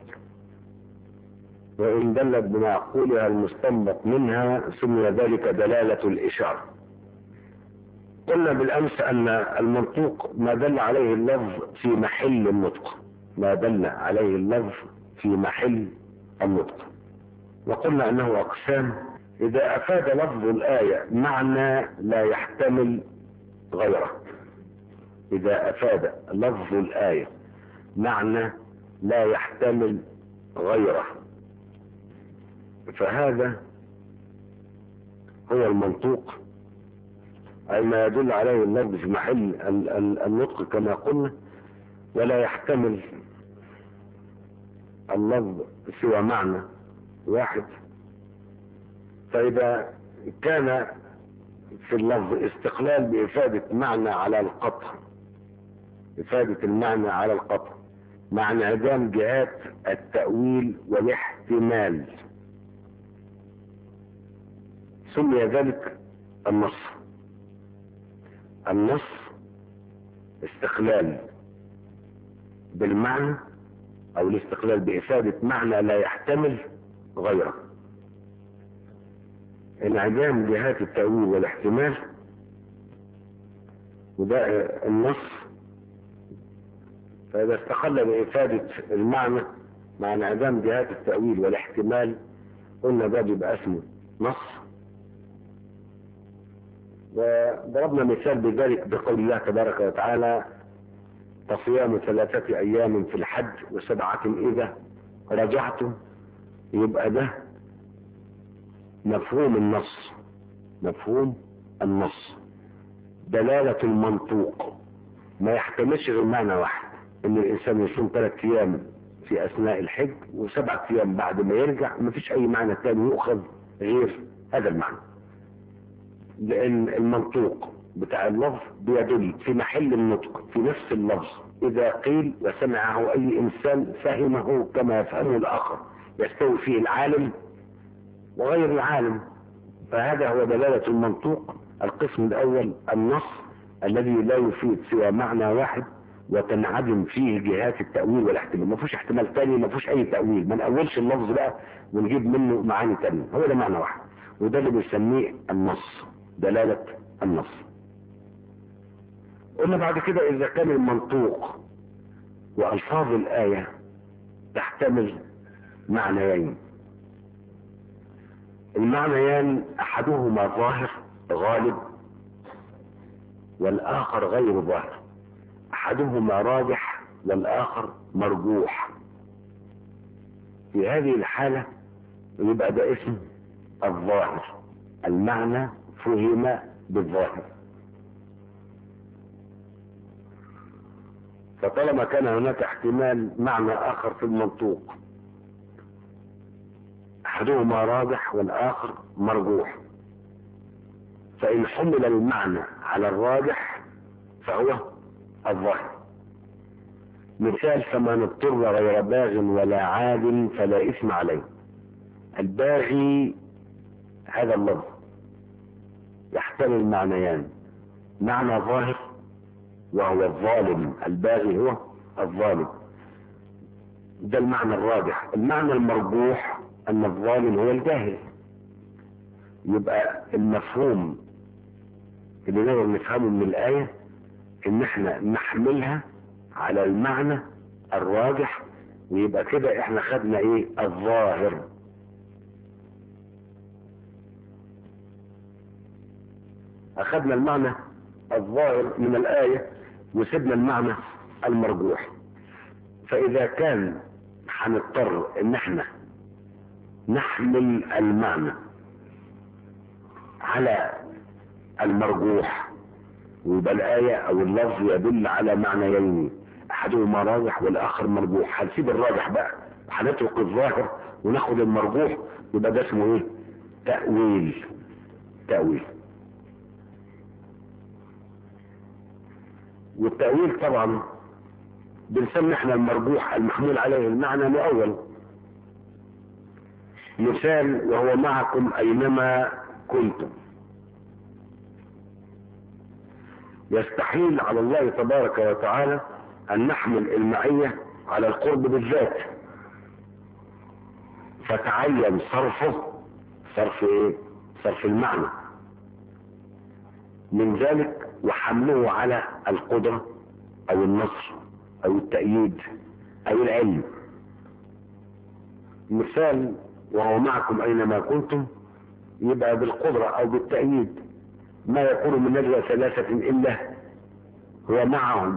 وإن دلت بمعقولها المستنبط منها سمي ذلك دلالة الإشارة قلنا بالأمس أن المنطوق ما دل عليه اللفظ في محل النطق ما دل عليه اللفظ في محل النطق وقلنا أنه أقسام إذا أفاد لفظ الآية معنى لا يحتمل غيره إذا أفاد لفظ الآية معنى لا يحتمل غيره فهذا هو المنطوق أي ما يدل عليه اللفظ في محل النطق كما قلنا ولا يحتمل اللفظ سوى معنى واحد فإذا كان في اللفظ استقلال بإفادة معنى على القطع إفادة المعنى على القطع مع انعدام جهات التأويل والاحتمال سمي ذلك النص النص استقلال بالمعنى او الاستقلال بإفادة معنى لا يحتمل غيره انعدام جهات التأويل والاحتمال وده النص فإذا استقل بإفادة المعنى مع انعدام جهات التأويل والاحتمال قلنا ده بيبقى اسمه نص وضربنا مثال بذلك بقول الله تبارك وتعالى فصيام ثلاثة أيام في الحج وسبعة إذا رجعتم يبقى ده مفهوم النص مفهوم النص دلالة المنطوق ما يحتملش غير معنى واحد ان الانسان يصوم ثلاث ايام في اثناء الحج وسبعة ايام بعد ما يرجع ما فيش اي معنى ثاني يؤخذ غير هذا المعنى لان المنطوق بتاع اللفظ بيدل في محل النطق في نفس اللفظ اذا قيل وسمعه اي انسان فهمه كما يفهمه الاخر يستوي فيه العالم وغير العالم فهذا هو دلالة المنطوق القسم الاول النص الذي لا يفيد سوى معنى واحد وتنعدم فيه جهات التأويل والاحتمال ما فيش احتمال تاني ما فيش اي تأويل ما نأولش اللفظ بقى ونجيب منه معاني تانية هو ده معنى واحد وده اللي بنسميه النص دلالة النص قلنا بعد كده اذا كان المنطوق والفاظ الآية تحتمل معنيين المعنيان احدهما ظاهر غالب والاخر غير ظاهر احدهما راجح والاخر مرجوح في هذه الحالة يبقى ده اسم الظاهر المعنى فهم بالظاهر فطالما كان هناك احتمال معنى اخر في المنطوق احدهما راجح والاخر مرجوح فان حمل المعنى على الراجح فهو الظاهر مثال فمن اضطر غير باغ ولا عاد فلا اثم عليه الباغي هذا اللفظ يحتمل معنيان معنى ظاهر وهو الظالم الباغي هو الظالم ده المعنى الراجح المعنى المرجوح ان الظالم هو الجاهل يبقى المفهوم اللي نقدر نفهمه من الآية ان احنا نحملها على المعنى الراجح ويبقى كده احنا خدنا ايه الظاهر اخدنا المعنى الظاهر من الآية وسيبنا المعنى المرجوح فاذا كان هنضطر ان احنا نحمل المعنى على المرجوح ويبقى الآية أو اللفظ يدل على معنيين أحدهما راجح والآخر مرجوح هنسيب الراجح بقى هنترك الظاهر وناخد المرجوح يبقى ده اسمه إيه؟ تأويل تأويل والتأويل طبعا بنسمي احنا المرجوح المحمول عليه المعنى مؤول مثال وهو معكم أينما كنتم يستحيل على الله تبارك وتعالى أن نحمل المعية على القرب بالذات فتعين صرفه صرف ايه صرف المعنى من ذلك وحمله على القدرة او النصر او التأييد او العلم مثال وهو معكم اينما كنتم يبقى بالقدرة او بالتأييد ما يكون من نجوى ثلاثة الا هو معهم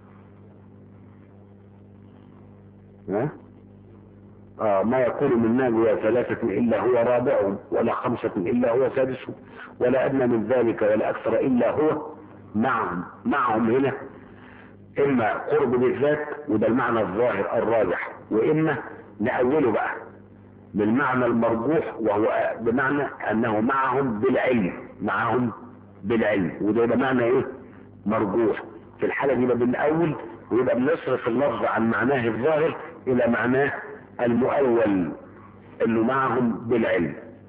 ها؟ آه ما يكون من نجوى ثلاثة إلا هو رابعهم ولا خمسة إلا هو سادسهم ولا أدنى من ذلك ولا أكثر إلا هو معهم معهم هنا إما قرب بالذات وده المعنى الظاهر الراجح وإما نأوله بقى بالمعنى المرجوح وهو بمعنى أنه معهم بالعلم معهم بالعلم وده يبقى معنى إيه مرجوح في الحالة دي يبقى بنأول ويبقى بنصرف اللفظ عن معناه الظاهر إلى معناه المؤول انه معهم بالعلم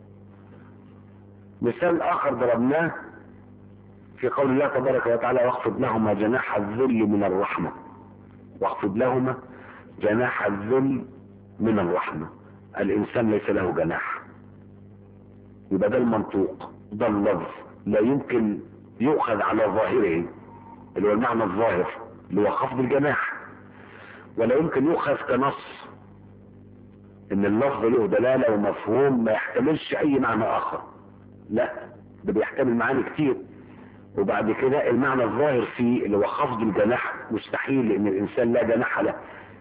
مثال اخر ضربناه في قول الله تبارك وتعالى واخفض لهما جناح الذل من الرحمة واخفض لهما جناح الذل من الرحمة الانسان ليس له جناح يبقى ده المنطوق ده اللفظ لا يمكن يؤخذ على ظاهره اللي هو المعنى الظاهر اللي هو خفض الجناح ولا يمكن يؤخذ كنص ان اللفظ له دلالة ومفهوم ما يحتملش اي معنى اخر لا ده بيحتمل معاني كتير وبعد كده المعنى الظاهر فيه اللي هو خفض الجناح مستحيل لان الانسان لا جناح له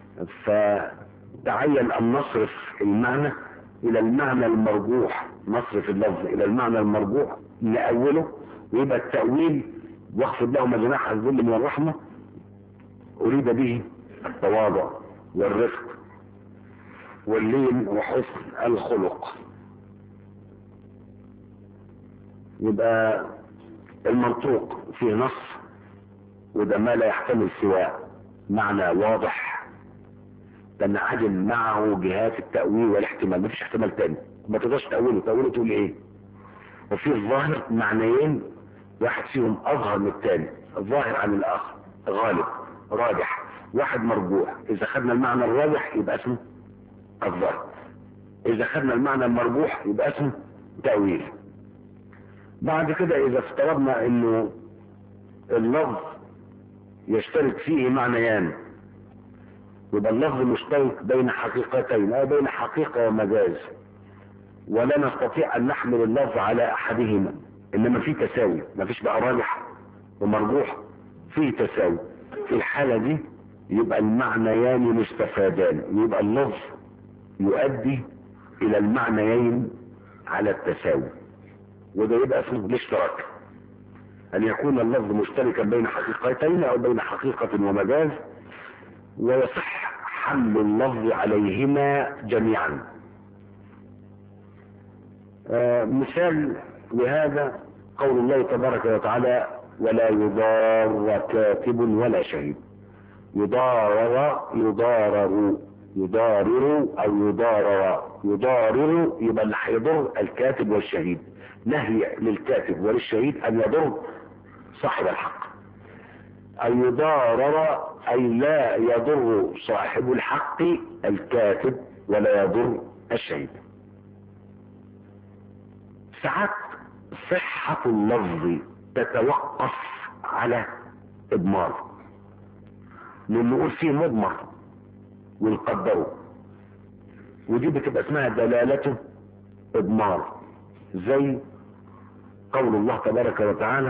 فتعين ان نصرف المعنى الى المعنى المرجوح نصرف اللفظ الى المعنى المرجوح نأوله ويبقى التأويل واخفض لهما جناح الذل من الرحمة اريد به التواضع والرفق واللين وحسن الخلق يبقى المنطوق فيه نص وده ما لا يحتمل سوى معنى واضح تنعدم معه جهات التأويل والاحتمال مفيش احتمال تاني ما تقدرش تأويله تأويله تقول ايه وفي الظاهر معنيين واحد فيهم اظهر من الثاني الظاهر عن الاخر غالب راجح واحد مرجوح اذا خدنا المعنى الراجح يبقى اسمه الظاهر اذا خدنا المعنى المرجوح يبقى اسمه تأويل بعد كده اذا افترضنا انه اللفظ يشترك فيه معنيان يبقى اللفظ مشترك بين حقيقتين او بين حقيقة ومجاز ولا نستطيع ان نحمل اللفظ على احدهما انما في تساوي ما فيش بقى راجح ومرجوح فيه تساوي في الحالة دي يبقى المعنيان مستفادان يبقى اللفظ يؤدي الى المعنيين على التساوي وده يبقى اسمه الاشتراك ان يكون اللفظ مشتركا بين حقيقتين او بين حقيقة ومجاز ويصح حمل اللفظ عليهما جميعا آه مثال لهذا قول الله تبارك وتعالى ولا يضار كاتب ولا شهيد يضارر يضارر يضارر او يضارر يضارر يبقى اللي هيضر الكاتب والشهيد نهي للكاتب وللشهيد ان يضر صاحب الحق ان يضارر اي لا يضر صاحب الحق الكاتب ولا يضر الشهيد ساعات صحة اللفظ تتوقف على اضمار لان نقول فيه مضمر ونقدره ودي بتبقى اسمها دلالة اضمار زي قول الله تبارك وتعالى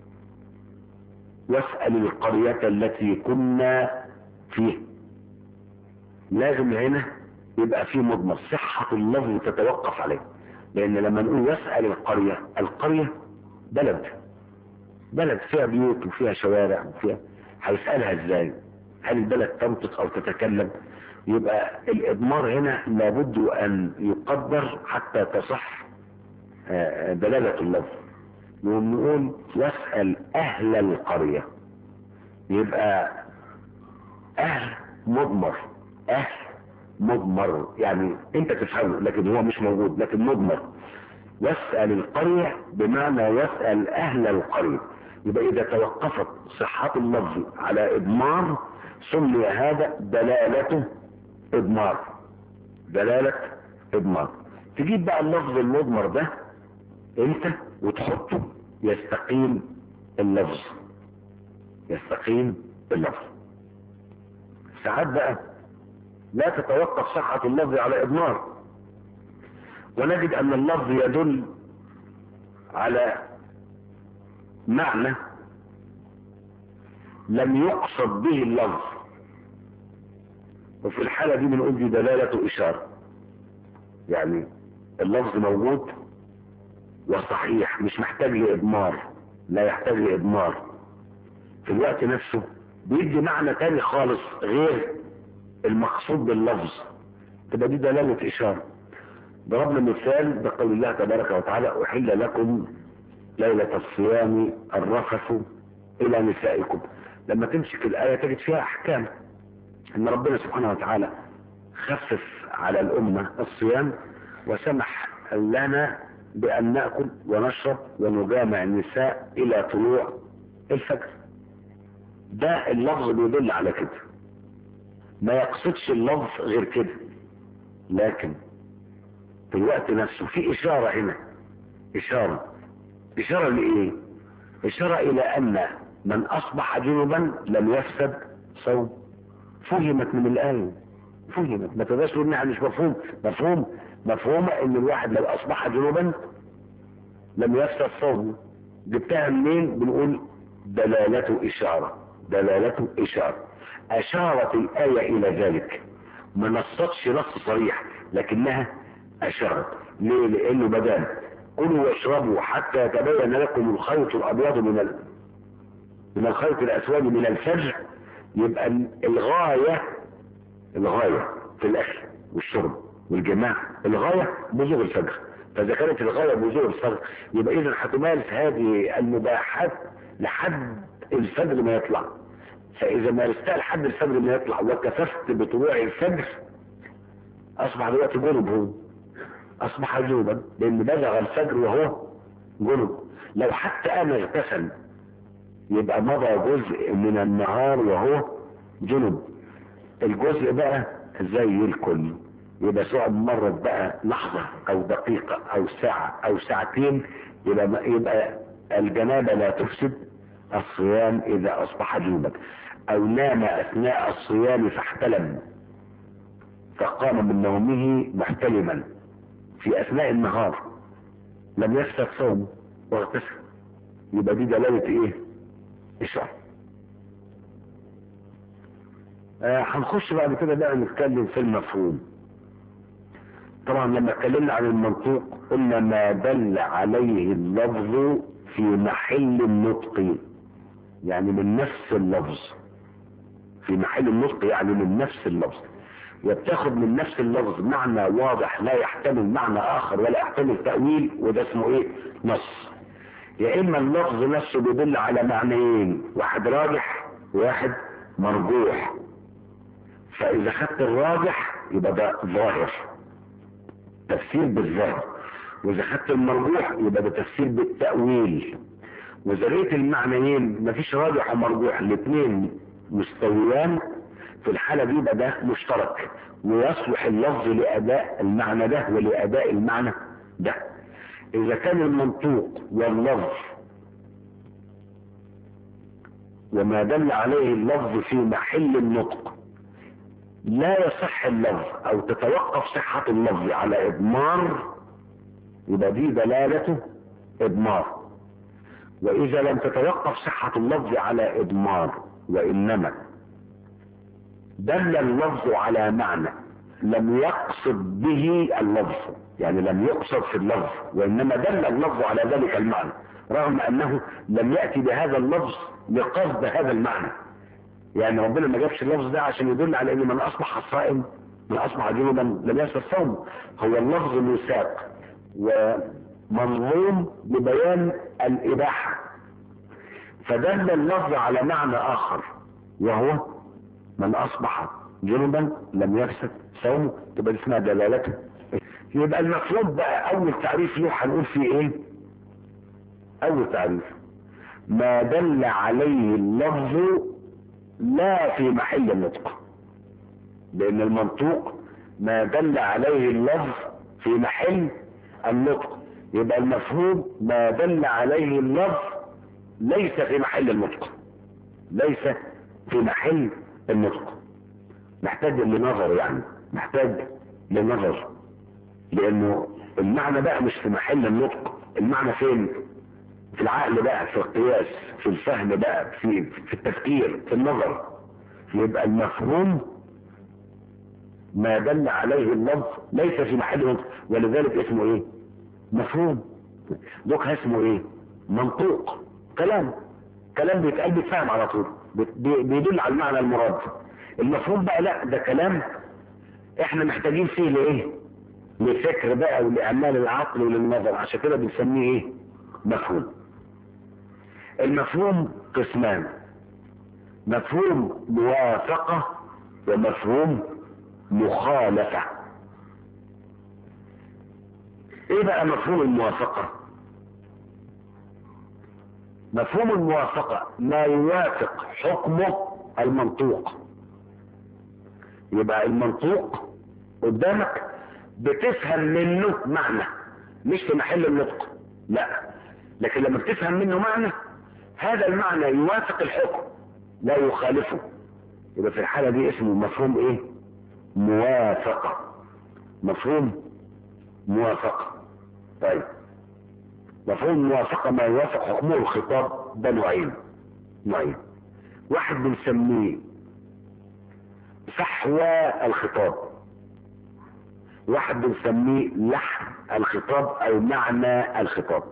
واسأل القرية التي كنا فيه لازم هنا يبقى فيه مضمر صحة اللفظ تتوقف عليه لان لما نقول واسأل القرية القرية بلد بلد فيها بيوت وفيها شوارع وفيها هيسألها ازاي هل البلد تنطق او تتكلم يبقى الاضمار هنا لابد ان يقدر حتى تصح دلالة اللفظ نقول واسأل اهل القرية يبقى اهل مضمر اهل مضمر يعني انت تفهمه لكن هو مش موجود لكن مضمر واسأل القرية بمعنى واسأل اهل القرية يبقى اذا توقفت صحة اللفظ على اضمار سمي هذا دلالة اضمار دلالة اضمار تجيب بقى اللفظ المضمر ده انت وتحطه يستقيم اللفظ يستقيم اللفظ ساعات بقى لا تتوقف صحة اللفظ على اضمار ونجد ان اللفظ يدل على معنى لم يقصد به اللفظ وفي الحالة دي بنقول دي دلالة إشارة يعني اللفظ موجود وصحيح مش محتاج لإضمار لا يحتاج لإضمار في الوقت نفسه بيدي معنى تاني خالص غير المقصود باللفظ تبقى دي دلالة إشارة ضربنا مثال بقول الله تبارك وتعالى أحل لكم ليلة الصيام الرفث إلى نسائكم لما تمسك الآية تجد فيها أحكام ان ربنا سبحانه وتعالى خفف على الامة الصيام وسمح لنا بان نأكل ونشرب ونجامع النساء الى طلوع الفجر ده اللفظ بيدل على كده ما يقصدش اللفظ غير كده لكن في الوقت نفسه في اشارة هنا اشارة اشارة لايه اشارة الى ان من اصبح جنبا لم يفسد صوم فهمت من الآية فهمت ما تقدرش تقول انها مش مفهوم مفهوم مفهومة ان الواحد لو اصبح جنوبا لم يفسد صومه جبتها منين بنقول دلالة اشارة دلالة اشارة اشارت الآية الى ذلك ما نصتش نص صريح لكنها اشارت ليه لانه بدان كلوا واشربوا حتى يتبين لكم الخيط الابيض من ال... من الخيط الاسود من الفجر يبقى الغاية الغاية في الاكل والشرب والجماع الغاية بزوغ الفجر فاذا كانت الغاية بزوغ الفجر يبقى اذا هتمارس هذه المباحات لحد الفجر ما يطلع فاذا مارستها لحد الفجر ما يطلع وكففت بطلوع الفجر اصبح دلوقتي جنب هو اصبح جنوبا لان بزغ الفجر وهو جنب لو حتى انا اغتسل يبقى مضى جزء من النهار وهو جنب الجزء بقى زي الكل يبقى سواء مرت بقى لحظة او دقيقة او ساعة او ساعتين يبقى, يبقى الجنابة لا تفسد الصيام اذا اصبح جنبا او نام اثناء الصيام فاحتلم فقام من نومه محتلما في اثناء النهار لم يفسد صومه واغتسل يبقى دي دلالة ايه اشعر آه هنخش بعد كده بقى نتكلم في المفهوم طبعا لما اتكلمنا عن المنطوق قلنا ما دل عليه اللفظ في محل النطق يعني من نفس اللفظ في محل النطق يعني من نفس اللفظ وبتاخد من نفس اللفظ معنى واضح لا يحتمل معنى اخر ولا يحتمل تأويل وده اسمه ايه نص يا اما اللفظ نفسه بيدل على معنيين واحد راجح وواحد مرجوح فاذا خدت الراجح يبقى ده ظاهر تفسير بالظاهر واذا خدت المرجوح يبقى ده تفسير بالتأويل واذا لقيت المعنيين مفيش راجح ومرجوح الاثنين مستويان في الحالة دي يبقى ده مشترك ويصلح اللفظ لأداء المعنى ده ولأداء المعنى ده إذا كان المنطوق واللفظ وما دل عليه اللفظ في محل النطق لا يصح اللفظ أو تتوقف صحة اللفظ على إضمار يبقى دي دلالته إضمار وإذا لم تتوقف صحة اللفظ على إضمار وإنما دل اللفظ على معنى لم يقصد به اللفظ يعني لم يقصد في اللفظ وإنما دل اللفظ على ذلك المعنى رغم أنه لم يأتي بهذا اللفظ لقصد هذا المعنى يعني ربنا ما جابش اللفظ ده عشان يدل على ان من اصبح صائم من اصبح جنوبا لم يصل صوم هو اللفظ مساق ومنظوم ببيان الاباحه فدل اللفظ على معنى اخر وهو من اصبح جنبا لم يفسد صومه تبقى دي اسمها دلالته يبقى المفروض بقى اول تعريف له هنقول فيه ايه اول تعريف ما دل عليه اللفظ لا في محل النطق لان المنطوق ما دل عليه اللفظ في محل النطق يبقى المفهوم ما دل عليه اللفظ ليس في محل النطق ليس في محل النطق محتاج لنظر يعني محتاج لنظر لانه المعنى بقى مش في محل النطق المعنى فين في العقل بقى في القياس في الفهم بقى في في التفكير في النظر يبقى المفهوم ما دل عليه اللفظ ليس في محل النطق ولذلك اسمه ايه مفهوم دوك اسمه ايه منطوق كلام كلام بيتقال بيتفهم على طول بيدل على المعنى المراد المفهوم بقى لا ده كلام احنا محتاجين فيه لايه لفكر بقى ولاعمال العقل وللنظر عشان كده بنسميه ايه مفهوم المفهوم قسمان مفهوم موافقة ومفهوم مخالفة ايه بقى مفهوم الموافقة مفهوم الموافقة ما يوافق حكمه المنطوق يبقى المنطوق قدامك بتفهم منه معنى مش في محل النطق لا لكن لما بتفهم منه معنى هذا المعنى يوافق الحكم لا يخالفه يبقى في الحالة دي اسمه مفهوم ايه موافقة مفهوم موافقة طيب مفهوم موافقة ما يوافق حكمه الخطاب ده نوعين نوعين واحد بنسميه فحوى الخطاب واحد بنسميه لحن الخطاب او معنى الخطاب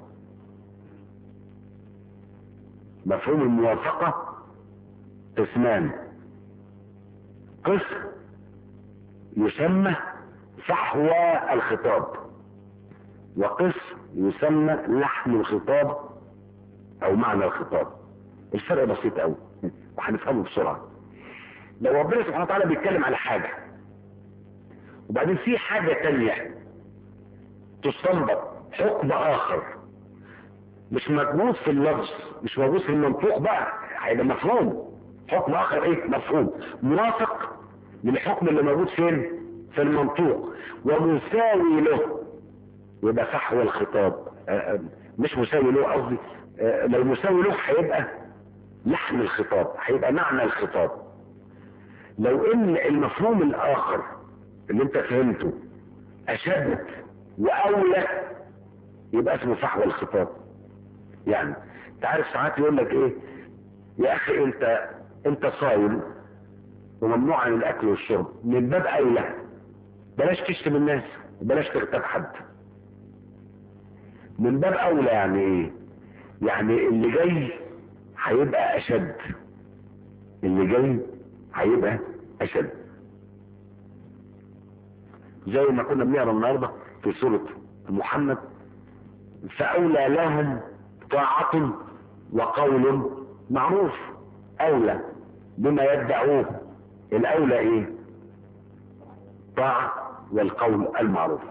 مفهوم الموافقة قسمان قسم يسمى فحوى الخطاب وقسم يسمى لحن الخطاب او معنى الخطاب الفرق بسيط قوي وهنفهمه بسرعة لو ربنا سبحانه وتعالى بيتكلم على حاجة وبعدين في حاجة تانية تستنبط حكم اخر مش موجود في اللفظ مش موجود في المنطوق بقى هيبقى مفهوم حكم اخر ايه مفهوم موافق للحكم اللي موجود فين في المنطوق ومساوي له يبقى فحوى الخطاب مش مساوي له قصدي لو مساوي له هيبقى لحن الخطاب هيبقى معنى الخطاب لو ان المفهوم الاخر اللي انت فهمته اشد واولى يبقى اسمه فحوى الخطاب يعني انت عارف ساعات يقول لك ايه يا اخي انت انت صايم وممنوع عن الاكل والشرب من باب اولى بلاش تشتم الناس بلاش تغتاب حد من باب اولى يعني ايه يعني اللي جاي هيبقى اشد اللي جاي هيبقى اشد زي ما كنا بنقرا النهارده في سوره محمد فاولى لهم طاعة وقول معروف اولى بما يدعوه الاولى ايه الطاعة والقول المعروف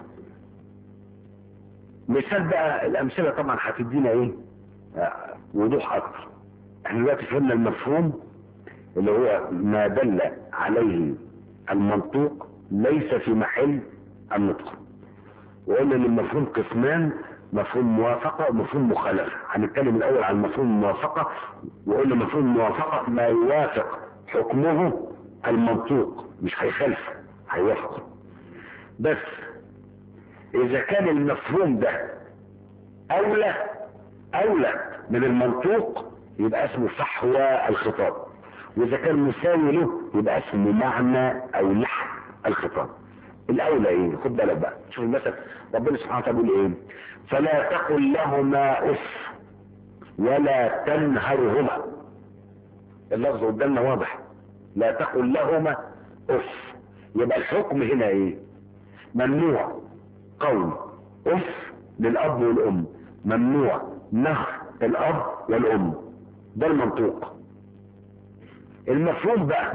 مثال بقى الامثلة طبعا هتدينا ايه آه، وضوح اكتر احنا دلوقتي فهمنا المفهوم اللي هو ما دل عليه المنطوق ليس في محل النطق وقلنا ان المفهوم قسمان مفهوم موافقة ومفهوم مخالفة هنتكلم الاول عن مفهوم الموافقة وقلنا مفهوم الموافقة ما يوافق حكمه المنطوق مش هيخالف هيوافق بس اذا كان المفهوم ده اولى اولى من المنطوق يبقى اسمه فحوى الخطاب واذا كان مساوي له يبقى اسمه معنى او لحن الخطاب الاولى ايه خد بالك بقى شوف المثل ربنا سبحانه وتعالى بيقول ايه فلا تقل لهما اف ولا تنهرهما اللفظ قدامنا واضح لا تقل لهما اف يبقى الحكم هنا ايه ممنوع قول اف للاب والام ممنوع نهر الاب والام ده المنطوق المفهوم بقى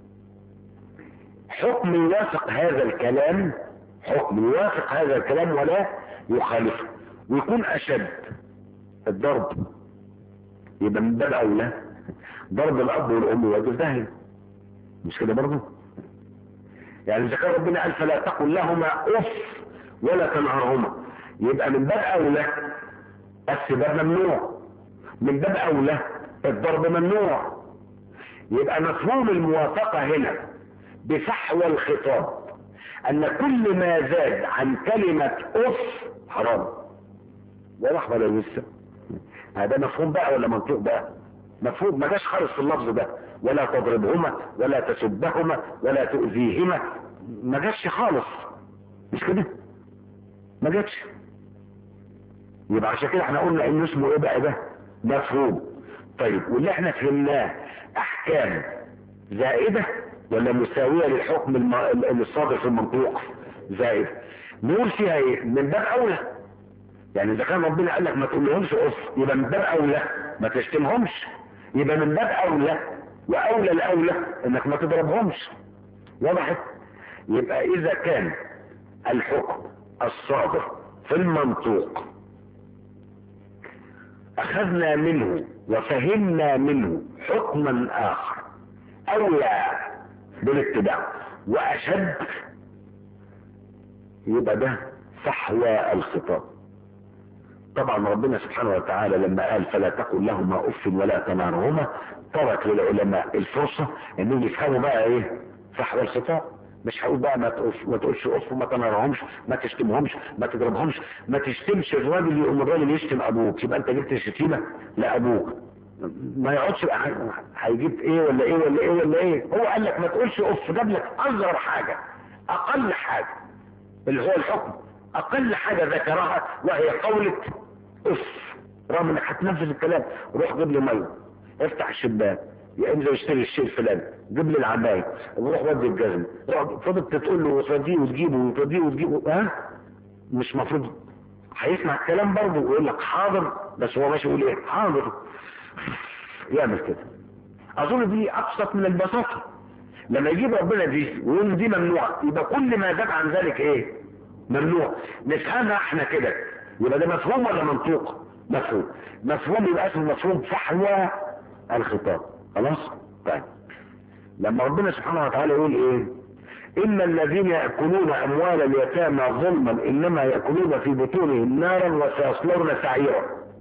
حكم يوافق هذا الكلام حكم يوافق هذا الكلام ولا يخالفه ويكون اشد الضرب يبقى من باب اولى ضرب الاب والام واجب داهيه مش كده برضه يعني اذا كان ربنا قال فلا تقل لهما اف ولا تنهرهما يبقى من باب اولى السباب ممنوع من باب اولى الضرب ممنوع يبقى مفهوم الموافقة هنا بفحوى الخطاب ان كل ما زاد عن كلمة اف حرام واضح ولا لسه هذا مفهوم بقى ولا منطوق بقى مفهوم ما جاش خالص في اللفظ ده ولا تضربهما ولا تسبهما ولا تؤذيهما ما جاش خالص مش كده ما جاتش يبقى عشان كده احنا قلنا انه اسمه ايه بقى ده مفهوم طيب واللي احنا فهمناه احكام زائدة ولا مساوية للحكم الم... الصادر في المنطوق زائدة نقول فيها ايه من باب اولى يعني اذا كان ربنا قال لك ما تقولهمش اف يبقى من باب اولى ما تشتمهمش يبقى من باب اولى واولى الاولى انك ما تضربهمش وضحت يبقى اذا كان الحكم الصادر في المنطوق اخذنا منه وفهمنا منه حكما اخر اولى بالاتباع واشد يبقى ده فحوى الخطاب طبعا ربنا سبحانه وتعالى لما قال فلا تقل لهما اف ولا تنارهما ترك للعلماء الفرصة انهم يفهموا بقى ايه فحوى الخطاب مش هقول بقى ما تقولش ما تقولش اف وما تنارهمش ما تشتمهمش ما تضربهمش ما تشتمش الراجل يقوم الراجل يشتم ابوك يبقى انت جبت الشتيمه لابوك ما يقعدش بقى هيجيب ايه ولا ايه ولا ايه ولا ايه هو قال لك ما تقولش اف جاب لك اصغر حاجه اقل حاجه اللي هو الحكم اقل حاجه ذكرها وهي قولة اف رغم انك هتنفذ الكلام روح جيب لي ميه افتح الشباك يا انزل اشتري الشيء الفلاني جيب لي العباية روح ودي الجزم فضلت تقول له وتوديه وتجيبه وتوديه وتجيبه ها مش مفروض هيسمع الكلام برضه ويقول لك حاضر بس هو ماشي يقول ايه حاضر يعمل كده اظن دي ابسط من البساطه لما يجيب ربنا دي ويقول دي ممنوعه يبقى كل ما زاد عن ذلك ايه ممنوع نفهمها احنا كده يبقى ده مفهوم ولا منطوق مفهوم مفهوم يبقى اسمه مفهوم فحوى الخطاب خلاص طيب لما ربنا سبحانه وتعالى يقول ايه ان الذين يأكلون اموال اليتامى ظلما انما يأكلون في بطونهم نارا وسيصلون سعيرا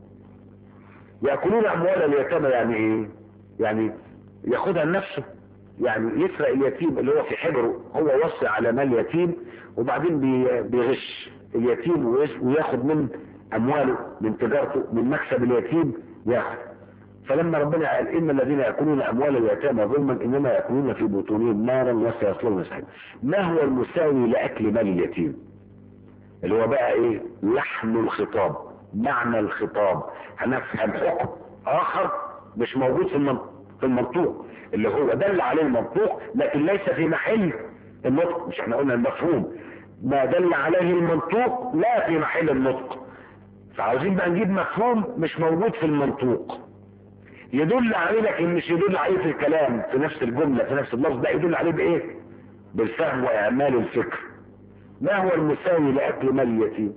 يأكلون اموال اليتامى يعني ايه يعني ياخدها لنفسه يعني يسرق اليتيم اللي هو في حجره هو وصي على مال يتيم وبعدين بيغش اليتيم وياخد من امواله من تجارته من مكسب اليتيم ياخد فلما ربنا قال ان الذين ياكلون اموال اليتامى ظلما انما ياكلون في بطونهم نارا وسيصلون سعيرا ما هو المساوي لاكل مال اليتيم اللي هو بقى ايه لحن الخطاب معنى الخطاب هنفهم حكم اخر مش موجود في في المنطوق اللي هو دل عليه المنطوق لكن ليس في محل النطق مش احنا قلنا المفهوم ما دل عليه المنطوق لا في محل النطق فعاوزين بقى نجيب مفهوم مش موجود في المنطوق يدل عليه لكن مش يدل عليه في الكلام في نفس الجملة في نفس اللفظ ده يدل عليه بايه بالفهم واعمال الفكر ما هو المساوي لاكل مال اليتيم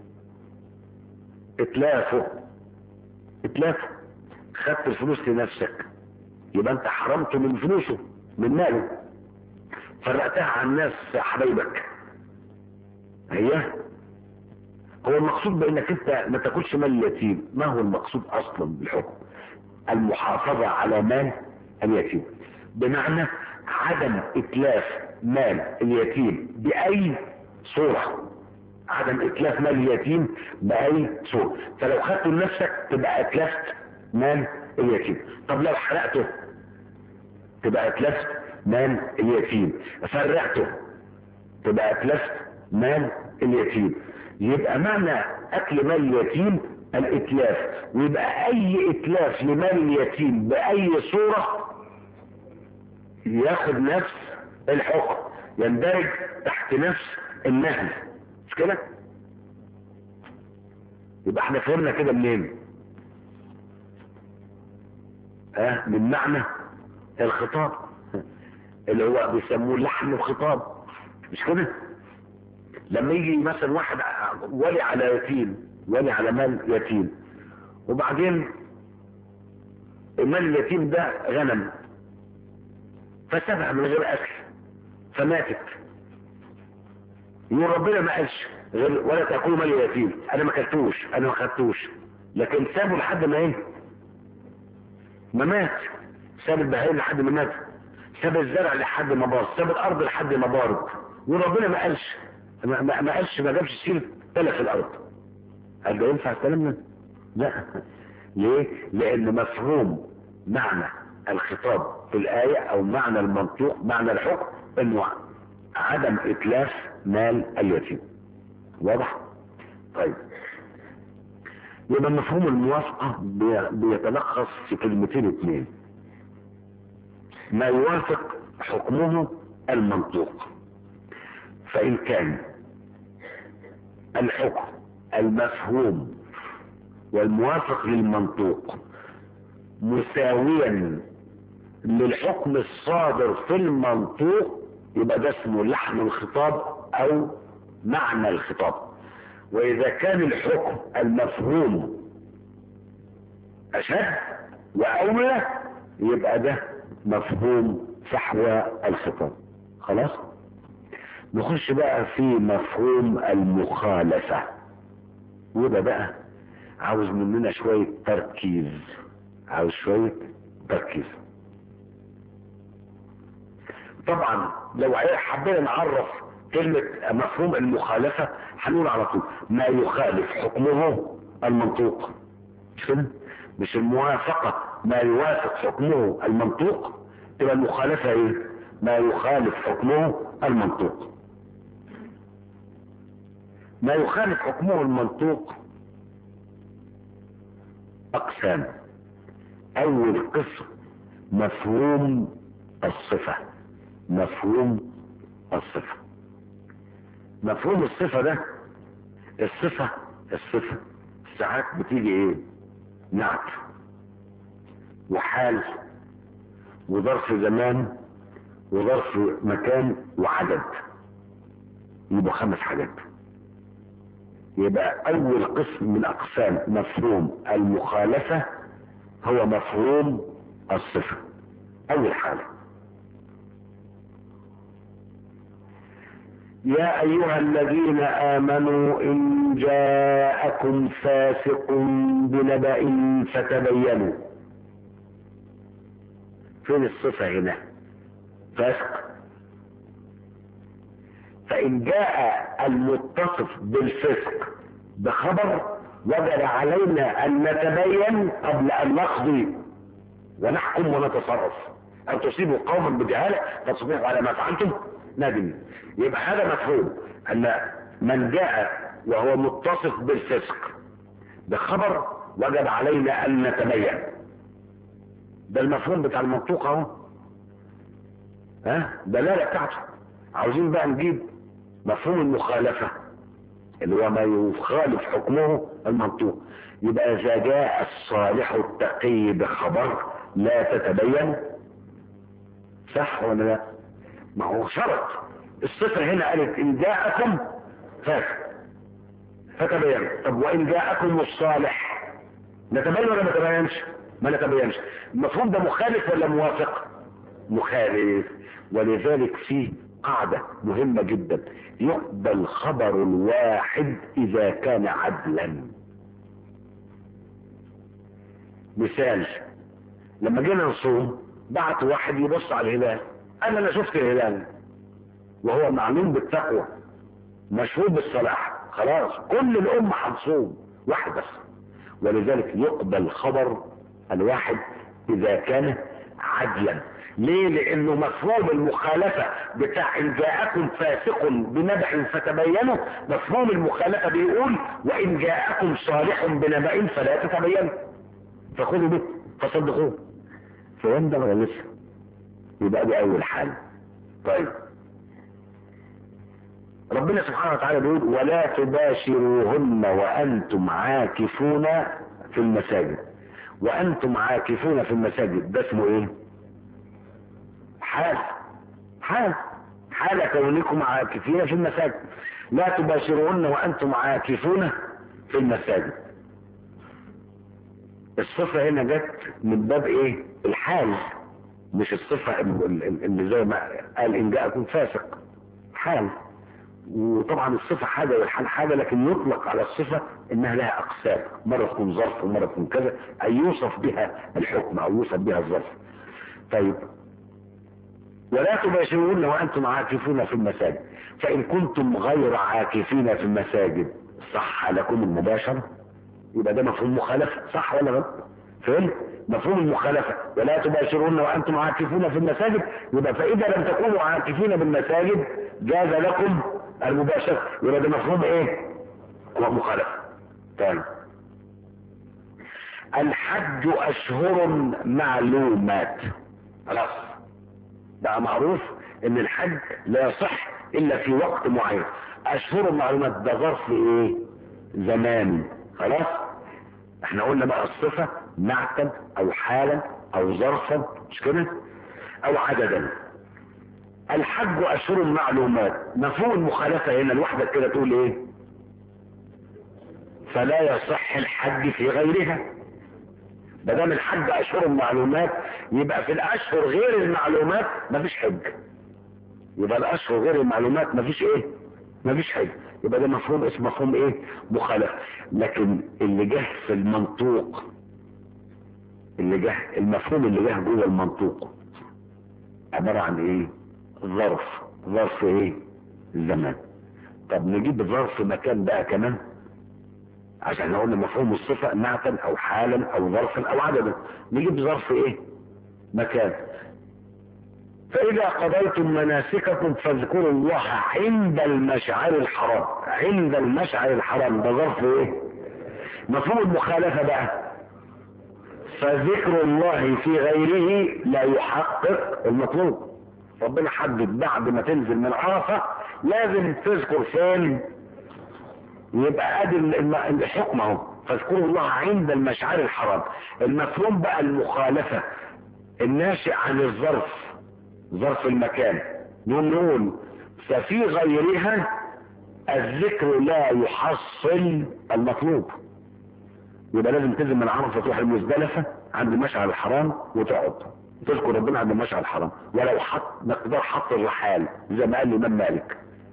اتلافه اتلافه خدت الفلوس لنفسك يبقى انت حرمته من فلوسه من ماله فرقتها عن الناس حبايبك هي هو المقصود بانك انت ما تاكلش مال اليتيم ما هو المقصود اصلا بالحكم المحافظة على مال اليتيم بمعنى عدم اتلاف مال اليتيم باي صورة عدم اتلاف مال اليتيم باي صورة فلو خدته لنفسك تبقى اتلفت مال اليتيم طب لو حرقته تبقى اتلفت مال اليتيم فرقته تبقى اتلفت مال اليتيم يبقى معنى اكل مال اليتيم الاتلاف ويبقى اي اتلاف لمال اليتيم باي صورة ياخد نفس الحكم يندرج تحت نفس النهي مش كده يبقى احنا فهمنا كده منين اه من معنى الخطاب اللي هو بيسموه لحن الخطاب مش كده لما يجي مثلا واحد ولي على يتيم ولي على مال يتيم وبعدين المال اليتيم ده غنم فسبع من غير اكل فماتت يقول ربنا ما قالش غير ولا تاكلوا مال اليتيم انا ما اكلتوش انا ما خدتوش لكن سابه لحد ما ايه ما مات ساب البهائم لحد ما مات ساب الزرع لحد ما باظ ساب الارض لحد ما بارد وربنا ما قالش ما, ما, ما قالش ما جابش سيره تلف الارض هل ده ينفع الكلام ده؟ لا ليه؟ لان مفهوم معنى الخطاب في الآية او معنى المنطوق معنى الحكم انه عدم اتلاف مال اليتيم واضح؟ طيب يبقى مفهوم الموافقة بي- بيتلخص في كلمتين اتنين ما يوافق حكمه المنطوق فإن كان الحكم المفهوم والموافق للمنطوق مساويا للحكم الصادر في المنطوق يبقى ده اسمه لحن الخطاب او معنى الخطاب واذا كان الحكم المفهوم اشد واولى يبقى ده مفهوم فحوى الخطاب خلاص نخش بقى في مفهوم المخالفة وده بقى عاوز مننا شوية تركيز عاوز شوية تركيز طبعا لو حبينا نعرف كلمة مفهوم المخالفة هنقول على طول ما يخالف حكمه المنطوق مش كده؟ مش الموافقة ما يوافق حكمه المنطوق تبقى المخالفة ايه ما يخالف حكمه المنطوق ما يخالف حكمه المنطوق اقسام اول قسم مفهوم الصفة مفهوم الصفة مفهوم الصفة ده الصفة الصفة ساعات بتيجي ايه نعت وحال وظرف زمان وظرف مكان وعدد يبقى خمس حاجات يبقى اول قسم من اقسام مفهوم المخالفة هو مفهوم الصفة اول حالة يا ايها الذين امنوا ان جاءكم فاسق بنبأ فتبينوا فين الصفة هنا فاسق فإن جاء المتصف بالفسق بخبر وجب علينا أن نتبين قبل أن نقضي ونحكم ونتصرف أن تصيبوا قوما بجهالة فتصبحوا على ما فعلتم نادمين يبقى هذا مفهوم أن من جاء وهو متصف بالفسق بخبر وجب علينا أن نتبين ده المفهوم بتاع المنطوق اهو ها دلاله بتاعته عاوزين بقى نجيب مفهوم المخالفه اللي هو ما يخالف حكمه المنطوق يبقى اذا جاء الصالح التقي بخبر لا تتبين صح ولا لا ما هو شرط الصفة هنا قالت ان جاءكم فاسق فتبين طب وان جاءكم الصالح نتبين ولا ما نتبينش ما نتبينش المفهوم ده مخالف ولا موافق مخالف ولذلك في قاعدة مهمة جدا يقبل خبر الواحد اذا كان عدلا مثال لما جينا نصوم بعت واحد يبص على الهلال انا لا شفت الهلال وهو معلوم بالتقوى مشهور بالصلاح خلاص كل الامه هتصوم واحد بس ولذلك يقبل خبر الواحد اذا كان عدلا ليه لانه مفهوم المخالفة بتاع ان جاءكم فاسق بنبأ فتبينوا مفهوم المخالفة بيقول وان جاءكم صالح بنبأ فلا تتبينوا فخذوا به فصدقوه فهم ده ولا لسه يبقى دي اول حال طيب ربنا سبحانه وتعالى بيقول ولا تباشروهن وانتم عاكفون في المساجد وانتم عاكفون في المساجد ده اسمه ايه حال حال حال كونكم عاكفين في المساجد لا تباشروهن وانتم عاكفون في المساجد الصفة هنا جت من باب ايه الحال مش الصفة اللي زي ما قال ان جاءكم فاسق حال وطبعا الصفة حاجة والحال حاجة لكن يطلق على الصفة انها لها اقسام مرة تكون ظرف ومرة تكون كذا اي يوصف بها الحكم او يوصف بها الظرف طيب ولا تباشرون وانتم عاكفون في المساجد فان كنتم غير عاكفين في المساجد صح لكم المباشرة يبقى ده مفهوم مخالفة صح ولا غلط فهمت مفهوم المخالفة ولا تباشرون وانتم عاكفون في المساجد يبقى فاذا لم تكونوا عاكفين بالمساجد جاز لكم المباشرة يبقى ده مفهوم ايه هو مخالفة تاني الحج اشهر معلومات خلاص بقى معروف ان الحج لا يصح الا في وقت معين اشهر معلومات ده ظرف ايه زمان خلاص احنا قلنا بقى الصفة نعتا او حالا او ظرفا مش كده او عددا الحج اشهر معلومات مفهوم المخالفة هنا الوحدة كده تقول ايه فلا يصح الحج في غيرها بدام الحج اشهر معلومات يبقى في الاشهر غير المعلومات مفيش حج يبقى الاشهر غير المعلومات مفيش ايه مفيش حج يبقى ده مفهوم اسمه مفهوم ايه مخالف لكن اللي جه في المنطوق اللي جه المفهوم اللي جه جوه المنطوق عبارة عن ايه ظرف ظرف ايه زمان طب نجيب ظرف مكان بقى كمان عشان قلنا مفهوم الصفة نعتا او حالا او ظرفا او عددا نجيب ظرف ايه مكان فإذا قضيتم مناسككم فاذكروا الله عند المشعر الحرام عند المشعر الحرام ده ظرف ايه مفهوم المخالفة بقى فذكر الله في غيره لا يحقق المطلوب ربنا حدد بعد ما تنزل من عرفة لازم تذكر فين يبقى ادي الحكم اهو فاذكروا الله عند المشعر الحرام المفهوم بقى المخالفة الناشئ عن الظرف ظرف المكان نقول نقول ففي غيرها الذكر لا يحصل المطلوب يبقى لازم تنزل من عرفة تروح المزدلفة عند مشعر الحرام وتقعد تذكر ربنا عند مشعر الحرام ولو حط مقدار حط الرحال زي ما قال الامام مالك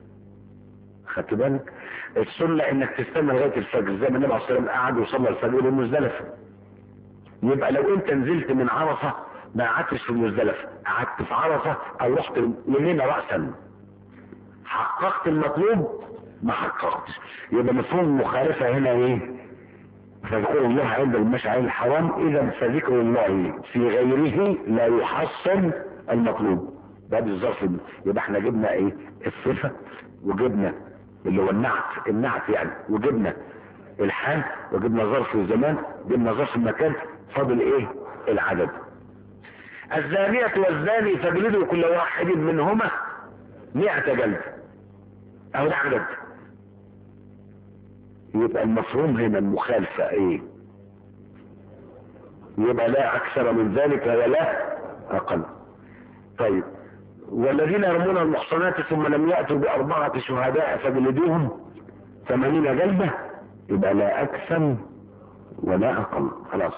خدت بالك السنة انك تستنى لغاية الفجر زي ما النبي عليه الصلاة والسلام قعد وصلى الفجر للمزدلفة يبقى لو انت نزلت من عرفة ما قعدتش في المزدلفة قعدت في عرفة او رحت لمنى رأسا حققت المطلوب ما حققتش يبقى مفهوم المخالفة هنا ايه فذكر الله عند المشعر الحرام اذا فذكر الله في غيره لا يحصل المطلوب ده بالظرف يبقى احنا جبنا ايه الصفة وجبنا اللي هو النعت النعت يعني وجبنا الحال وجبنا ظرف الزمان جبنا ظرف المكان فاضل ايه العدد الزانية والزاني فاجلدوا كل واحد منهما مئة جلد او العدد يبقى المفهوم هنا المخالفة ايه يبقى لا اكثر من ذلك ولا اقل طيب والذين يرمون المحصنات ثم لم يأتوا بأربعة شهداء فجلدوهم ثمانين جلدة يبقى لا أكثر ولا أقل خلاص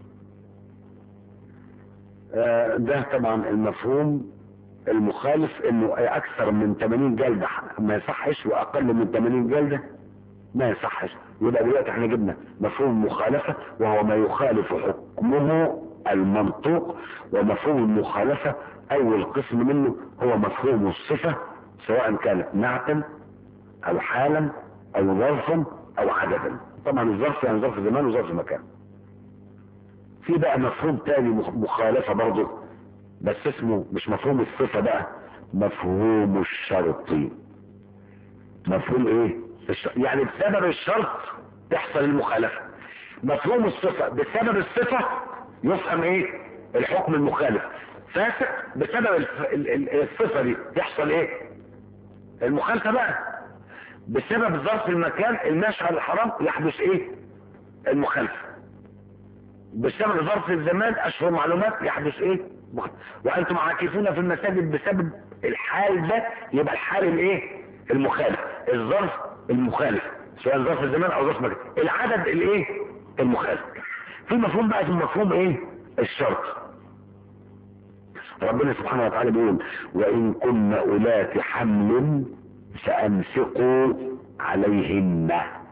آه، ده طبعا المفهوم المخالف انه اكثر من 80 جلدة ما يصحش واقل من 80 جلدة ما يصحش يبقى دلوقتي احنا جبنا مفهوم مخالفة وهو ما يخالف حكمه المنطوق ومفهوم المخالفة اول قسم منه هو مفهوم الصفة سواء كانت نعتا او حالا او ظرفا او عددا طبعا الظرف يعني ظرف زمان وظرف مكان في بقى مفهوم تاني مخالفة برضه بس اسمه مش مفهوم الصفة بقى مفهوم الشرط مفهوم ايه الش... يعني بسبب الشرط تحصل المخالفة مفهوم الصفة بسبب الصفة يفهم ايه الحكم المخالف فاسق بسبب الف... ال- ال- الصفة دي يحصل ايه المخالفة بقى بسبب ظرف المكان المشعر الحرام يحدث ايه المخالفة بسبب ظرف الزمان اشهر معلومات يحدث ايه مخ- وانتم عاكفون في المساجد بسبب الحال ده يبقى الحال الايه المخالف الظرف المخالف سواء ظرف الزمان او ظرف مكان العدد الايه المخالف في مفهوم بقى اسمه مفهوم ايه الشرط ربنا سبحانه وتعالى بيقول وان كن اولات حمل فامسكوا عليهن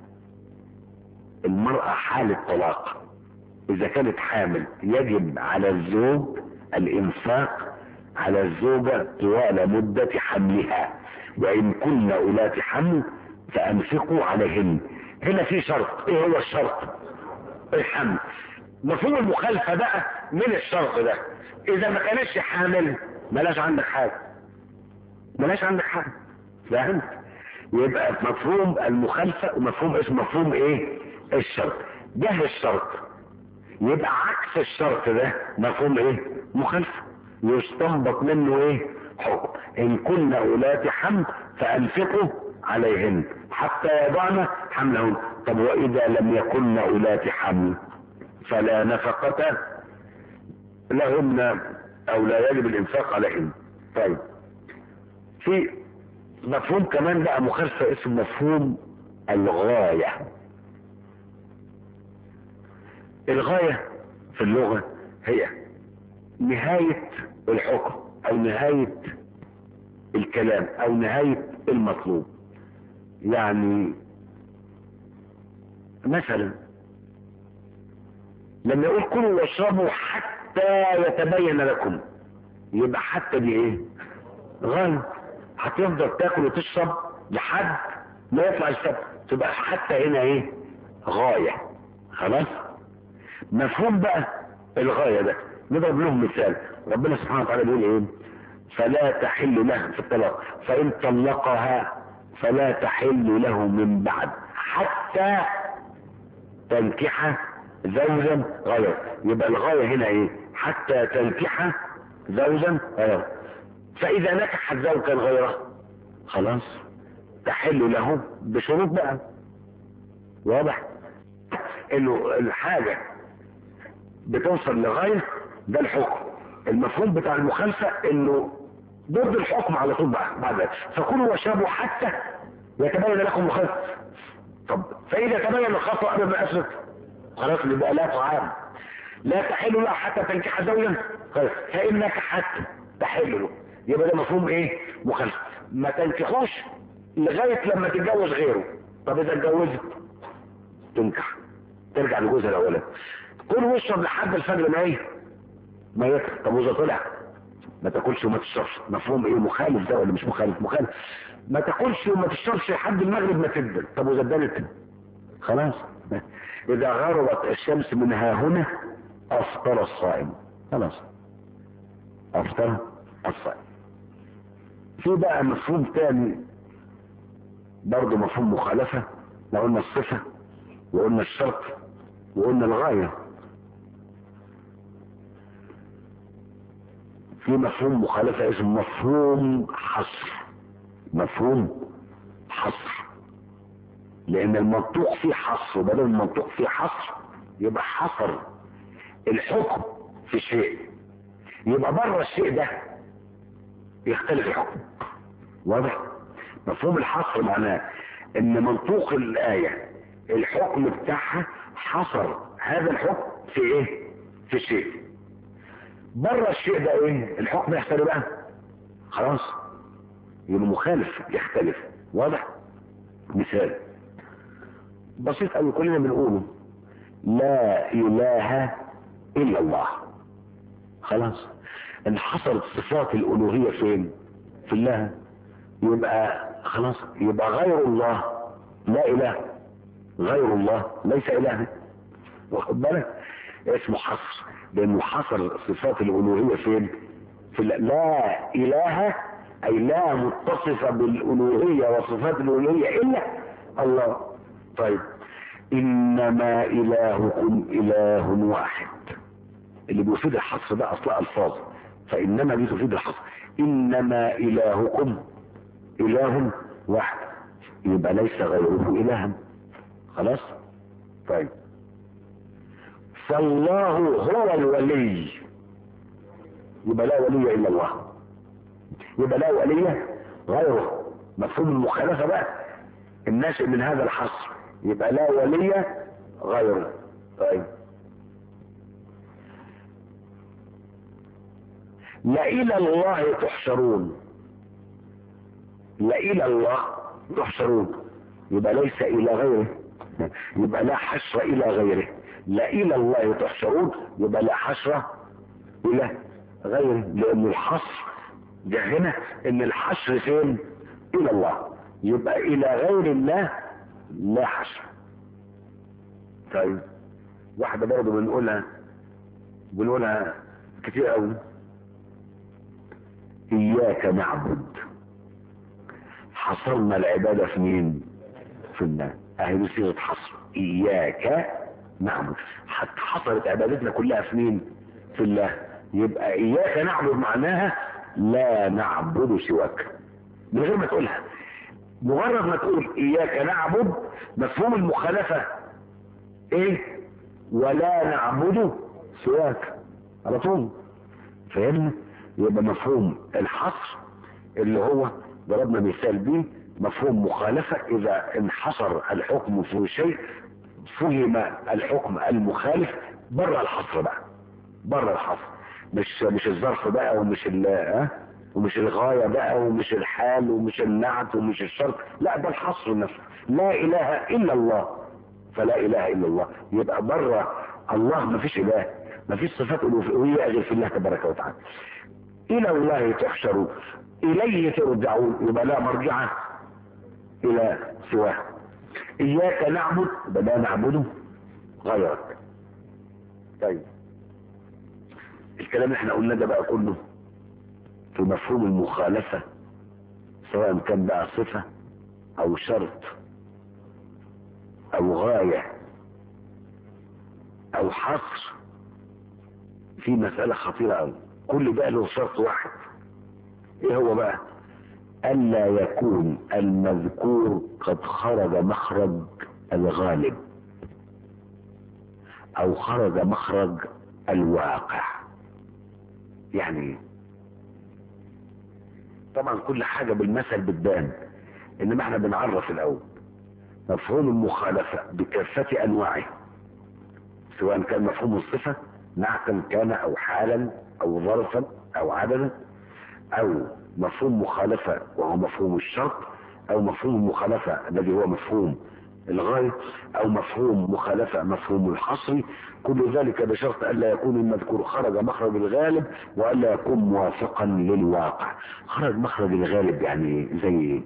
المرأة حالة طلاق اذا كانت حامل يجب على الزوج الانفاق على الزوجة طوال مدة حملها وان كن اولات حمل فامسكوا عليهن هنا في شرط ايه هو الشرط الحمل مفهوم المخالفة بقى من الشرط ده اذا ما كانتش حامل ملاش عندك حاجة ملاش عندك حاجة فهمت يبقى مفهوم المخالفة ومفهوم اسمه مفهوم ايه الشرط ده الشرط يبقى عكس الشرط ده مفهوم ايه مخالفة يستنبط منه ايه حكم ان كنا اولات حمل فانفقوا عليهن حتى يضعن حملهن طب واذا لم يكن اولات حمل فلا نفقة لهن او لا يجب الانفاق عليهن طيب في مفهوم كمان بقى مخالفة اسمه مفهوم الغاية الغاية في اللغة هي نهاية الحكم او نهاية الكلام او نهاية المطلوب يعني مثلا لما يقول كلوا واشربوا حتى يتبين لكم يبقى حتى دي ايه غاية هتفضل تاكل وتشرب لحد ما يطلع السبت تبقى حتى هنا ايه غاية خلاص مفهوم بقى الغاية ده نضرب لهم مثال ربنا سبحانه وتعالى بيقول ايه فلا تحل له في الطلاق فإن طلقها فلا تحل له من بعد حتى تنكح زوجا غيره يبقى الغاية هنا ايه حتى تنكح زوجا غيره فإذا نكحت زوجا غيره خلاص تحل له بشروط بقى واضح انه الحاجة بتوصل لغاية ده الحكم المفهوم بتاع المخالفة انه ضد الحكم على طول بقى بعد ذلك فكلوا واشربوا حتى يتبين لكم الخيط طب فاذا تبين الخطأ قبل ما اسلك خلاص يبقى لا طعام لا تحل له حتى تنكح زوجا خلاص فان نكحت تحل له يبقى ده مفهوم ايه مخالفة ما تنكحوش لغاية لما تتجوز غيره طب اذا اتجوزت تنكح ترجع لجوزها الاولاني كل واشرب لحد الفجر ما ايه ما يطلع طب واذا طلع ما تاكلش وما تشربش مفهوم ايه مخالف ده ولا مش مخالف مخالف ما تاكلش وما تشربش لحد المغرب ما تدن طب واذا ادنت خلاص اذا غربت الشمس من ها هنا افطر الصائم خلاص افطر الصائم في بقى مفهوم تاني برضه مفهوم مخالفة لو قلنا الصفة وقلنا الشرط وقلنا الغاية في مفهوم مخالفة اسمه مفهوم حصر مفهوم حصر لان المنطوق فيه حصر وبدل المنطوق فيه حصر يبقى حصر الحكم في شيء يبقى بره الشيء ده يختلف الحكم واضح مفهوم الحصر معناه ان منطوق الآية الحكم بتاعها حصر هذا الحكم في ايه في الشيء بره الشيء ده ايه الحكم يحصل بقى خلاص يبقى مخالف يختلف واضح مثال بسيط قوي كلنا بنقوله لا اله الا الله خلاص انحصرت صفات الالوهيه فين في الله يبقى خلاص يبقى غير الله لا اله غير الله ليس الها واخد بالك اسمه حصر لانه حصر صفات الالوهيه فين في الله. لا اله اي لا متصفه بالالوهيه وصفات الالوهيه الا الله طيب انما الهكم اله واحد اللي بيفيد الحصر ده اصلا الفاظ فانما دي تفيد الحصر انما الهكم اله واحد يبقى ليس غيره الها خلاص طيب فالله هو الولي يبقى لا ولي الا الله يبقى لا ولي غيره مفهوم المخالفه بقى الناشئ من هذا الحصر يبقى لا ولي غيره طيب لإلى الله تحشرون لإلى الله تحشرون يبقى ليس إلى غيره يبقى لا حشر إلى غيره لا إلى الله تحشرون يبقى لا حشر إلى غيره لأن الحصر ده هنا إن الحشر فين إلى الله يبقى إلى غير الله لا حشر طيب واحدة برضه بنقولها بنقولها كتير قوي إياك نعبد حصرنا العبادة في مين في الله اهي دي صيغة حصر إياك نعبد حتى حصرت عبادتنا كلها في مين في الله يبقى إياك نعبد معناها لا نعبد سواك من غير ما تقولها مجرد ما تقول إياك نعبد مفهوم المخالفة إيه ولا نعبد سواك على طول فهمنا يبقى مفهوم الحصر اللي هو ضربنا مثال به مفهوم مخالفة إذا انحصر الحكم في شيء فهم الحكم المخالف بره الحصر بقى بره الحصر مش مش الظرف بقى ومش ال ها ومش الغاية بقى ومش الحال ومش النعت ومش الشرط لا ده الحصر نفسه لا إله إلا الله فلا إله إلا الله يبقى بره الله ما فيش إله ما فيش صفات ألوهية غير في الله تبارك وتعالى إلى الله تحشرون إليه ترجعون يبقى لا مرجع إلى سواه إياك نعبد يبقى لا نعبده غيرك طيب الكلام اللي احنا قلنا ده بقى كله في مفهوم المخالفة سواء كان بقى صفة أو شرط أو غاية أو حصر في مسألة خطيرة أوي كل بقى له شرط واحد ايه هو بقى الا يكون المذكور قد خرج مخرج الغالب او خرج مخرج الواقع يعني ايه طبعا كل حاجة بالمثل بتبان انما احنا بنعرف الاول مفهوم المخالفة بكافة انواعه سواء كان مفهوم الصفة نعتا كان او حالا او ظرفا او عددا او مفهوم مخالفة وهو مفهوم الشرط او مفهوم المخالفة الذي هو مفهوم الغاية او مفهوم مخالفة مفهوم الحصر كل ذلك بشرط الا يكون المذكور خرج مخرج الغالب والا يكون موافقا للواقع خرج مخرج الغالب يعني زي ايه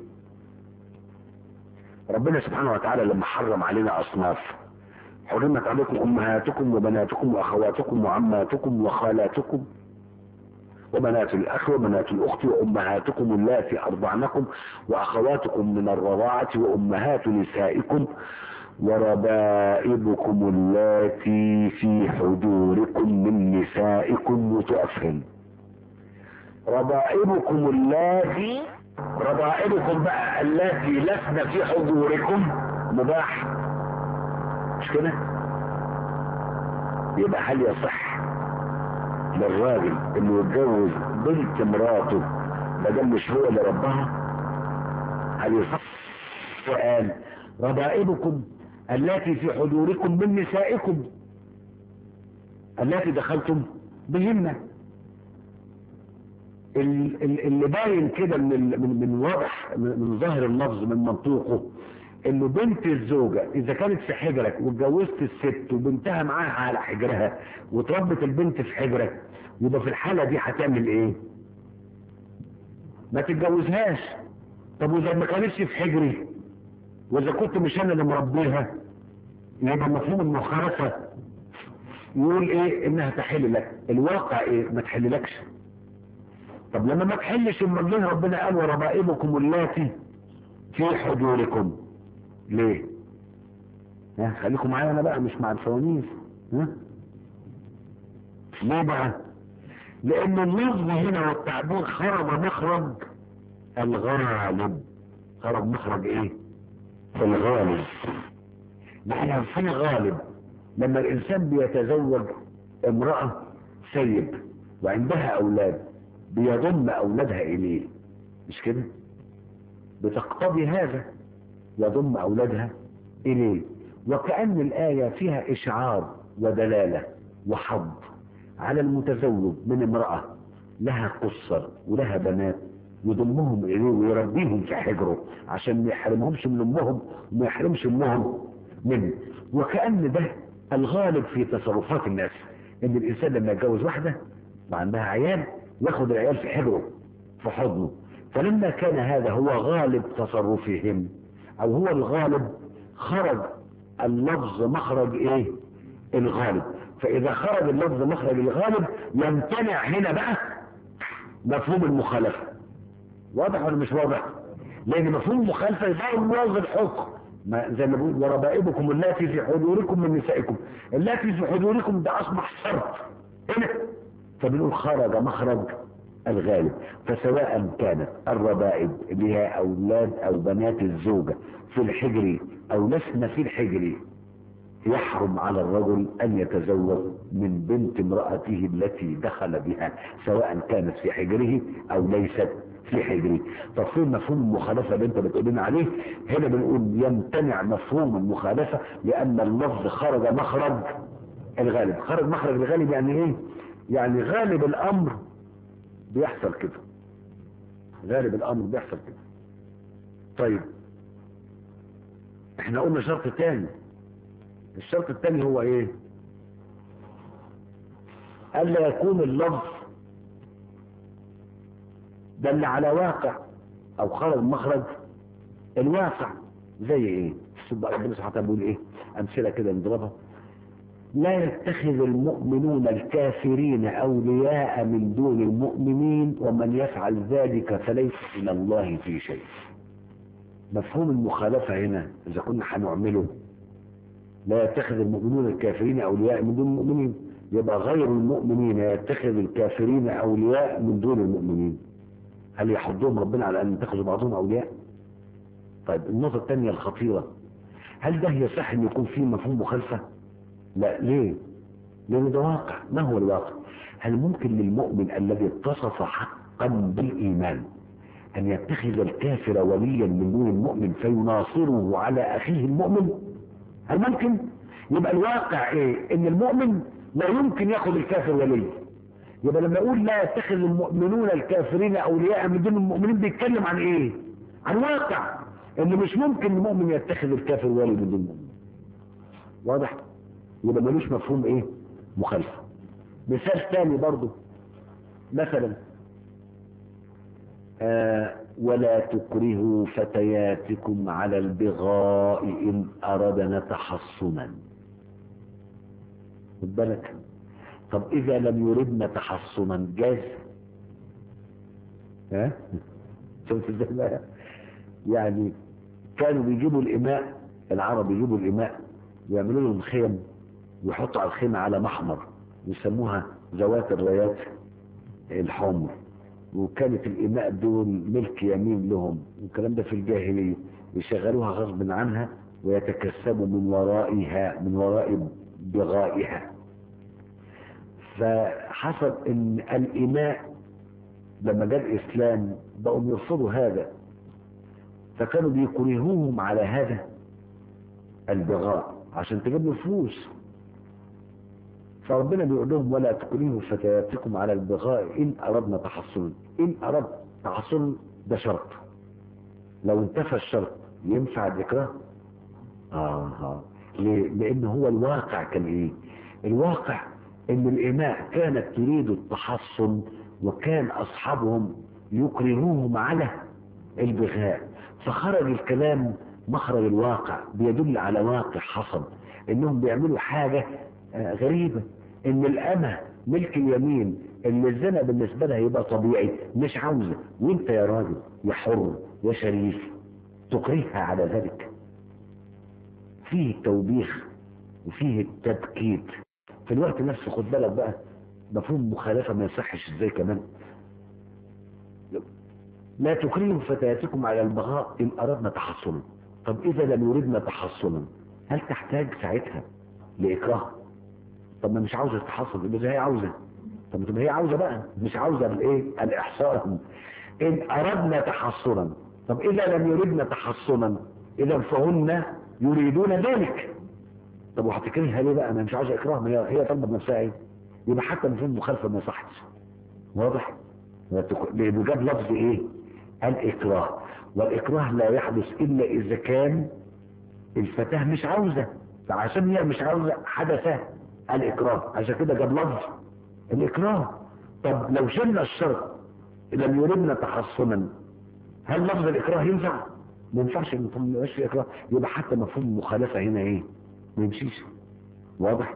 ربنا سبحانه وتعالى لما حرم علينا اصناف حرمت عليكم امهاتكم وبناتكم واخواتكم وعماتكم وخالاتكم وبنات الاخ وبنات الاخت وامهاتكم اللاتي ارضعنكم واخواتكم من الرضاعه وامهات نسائكم وربائبكم اللاتي في حجوركم من نسائكم وتؤفهن ربائبكم اللاتي ربائبكم بقى اللاتي لسن في حضوركم مباح مش كده يبقى هل يصح للراجل انه يتجوز بنت مراته ما دام مش هو اللي ربها هل يصح وقال ربائبكم التي في حضوركم من نسائكم التي دخلتم بهن ال- ال- اللي باين كده من ال- من من واضح من من ظاهر اللفظ من منطوقه انه بنت الزوجة اذا كانت في حجرك واتجوزت الست وبنتها معاها على حجرها وتربت البنت في حجرك يبقى في الحالة دي هتعمل ايه ما تتجوزهاش طب واذا ما كانتش في حجري واذا كنت مش انا اللي مربيها يبقى مفهوم المخالفة يقول ايه انها تحل لك الواقع ايه ما تحللكش طب لما ما تحلش امال ليه ربنا قال وربائبكم اللاتي في حضوركم ليه ها خليكم معايا انا بقى مش مع الفوانيس ها ليه بقى لان اللفظ هنا والتعبير خرج مخرج الغالب خرج مخرج ايه الغالب نحن في غالب لما الانسان بيتزوج امرأة سيد وعندها اولاد بيضم اولادها اليه مش كده بتقتضي هذا يضم اولادها اليه وكأن الاية فيها اشعار ودلالة وحض على المتزوج من امرأة لها قصر ولها بنات يضمهم اليه ويربيهم في حجره عشان ما يحرمهمش من امهم وما يحرمش امهم منه وكأن ده الغالب في تصرفات الناس ان الانسان لما يتجوز واحدة وعندها عيال ياخد العيال في حجره في حضنه فلما كان هذا هو غالب تصرفهم او هو الغالب خرج اللفظ مخرج ايه الغالب فاذا خرج اللفظ مخرج الغالب يمتنع هنا بقى مفهوم المخالفة واضح ولا مش واضح لان مفهوم المخالفة يبقى موظف الحكم ما زي ما بقول وربائبكم اللاتي في حضوركم من نسائكم اللاتي في حضوركم ده اصبح شرط هنا فبنقول خرج مخرج الغالب فسواء كانت الربائب اللي هي اولاد او بنات الزوجة في الحجر او لسنا في الحجر يحرم على الرجل ان يتزوج من بنت امرأته التي دخل بها سواء كانت في حجره او ليست في حجره طب فين مفهوم المخالفة اللي انت بتقول لنا عليه هنا بنقول يمتنع مفهوم المخالفة لان اللفظ خرج مخرج الغالب خرج مخرج الغالب يعني ايه يعني غالب الامر بيحصل كده غالب الامر بيحصل كده طيب احنا قلنا شرط تاني الشرط الثاني هو ايه الا يكون اللفظ دل على واقع او خرج مخرج الواقع زي ايه شوف بقى ربنا سبحانه وتعالى بيقول ايه امثله كده نضربها لا يتخذ المؤمنون الكافرين اولياء من دون المؤمنين ومن يفعل ذلك فليس الى الله في شيء مفهوم المخالفه هنا اذا كنا هنعمله لا يتخذ المؤمنون الكافرين اولياء من دون المؤمنين يبقى غير المؤمنين يتخذ الكافرين اولياء من دون المؤمنين هل يحضهم ربنا على ان يتخذوا بعضهم اولياء طيب النقطه الثانيه الخطيره هل ده يصح ان يكون فيه مفهوم مخالفه لا ليه لان ده واقع ما هو الواقع هل ممكن للمؤمن الذي اتصف حقا بالايمان ان يتخذ الكافر وليا من دون المؤمن فيناصره على اخيه المؤمن هل ممكن يبقى الواقع ايه ان المؤمن لا يمكن ياخذ الكافر ولي يبقى لما اقول لا يتخذ المؤمنون الكافرين اولياء من دون المؤمنين بيتكلم عن ايه عن واقع ان مش ممكن المؤمن يتخذ الكافر ولي من دون المؤمن واضح يبقى ملوش مفهوم ايه مخالفه مثال ثاني برضو مثلا آه ولا تكرهوا فتياتكم على البغاء إن أردنا تحصنا خد بالك طب إذا لم يردن تحصنا جاز ها شفت ازاي بقى يعني كانوا بيجيبوا الإماء العرب يجيبوا الإماء ويعملوا لهم خيم ويحطوا على الخيمة على محمر ويسموها ذوات الرايات الحمر وكانت الإماء دول ملك يمين لهم والكلام ده في الجاهلية يشغلوها غصب عنها ويتكسبوا من ورائها من وراء بغائها فحصل ان الإماء لما جاء الاسلام بقوا يرفضوا هذا فكانوا بيكرهوهم على هذا البغاء عشان تجيب له فلوس فربنا بيقول لهم ولا تكرهوا فتياتكم على البغاء ان اردنا تحصنا ان اردت تحصنا ده شرط لو انتفى الشرط ينفع الاكراه اه اه ليه؟ لان هو الواقع كان ايه الواقع ان الاماء كانت تريد التحصن وكان اصحابهم يكرهوهم على البغاء فخرج الكلام مخرج الواقع بيدل على واقع حصل انهم بيعملوا حاجة آه، غريبة ان الامة ملك اليمين اللي الزنا بالنسبة لها يبقى طبيعي مش عاوزة وانت يا راجل يا حر يا شريف تكرهها على ذلك فيه التوبيخ وفيه التبكيت في الوقت نفسه خد بالك بقى مفهوم مخالفة ما يصحش ازاي كمان لا تكرهوا فتياتكم على البغاء ان اردنا تحصنا طب اذا لم يردنا تحصنا هل تحتاج ساعتها لاكراه طب ما مش عاوزه تتحصن يبقى هي عاوزه طب ما تبقى هي عاوزه بقى مش عاوزه الايه الاحصان ان اردنا تحصنا طب اذا لم يردنا تحصنا اذا فهن يريدون ذلك طب وهتكرهها ليه بقى انا مش عاوز اكراه ما هي هي طالبه بنفسها ايه يبقى حتى مفهوم مخالفه ما يصحش واضح لانه جاب لفظ ايه الاكراه والاكراه لا يحدث الا اذا كان الفتاه مش عاوزه فعشان هي مش عاوزه حدث الاكراه عشان كده جاب لفظ الاكراه طب لو شلنا الشرط لم يردنا تحصنا هل لفظ الاكراه ينفع ما ينفعش ما يبقاش في اكراه يبقى حتى مفهوم المخالفه هنا ايه ما يمشيش واضح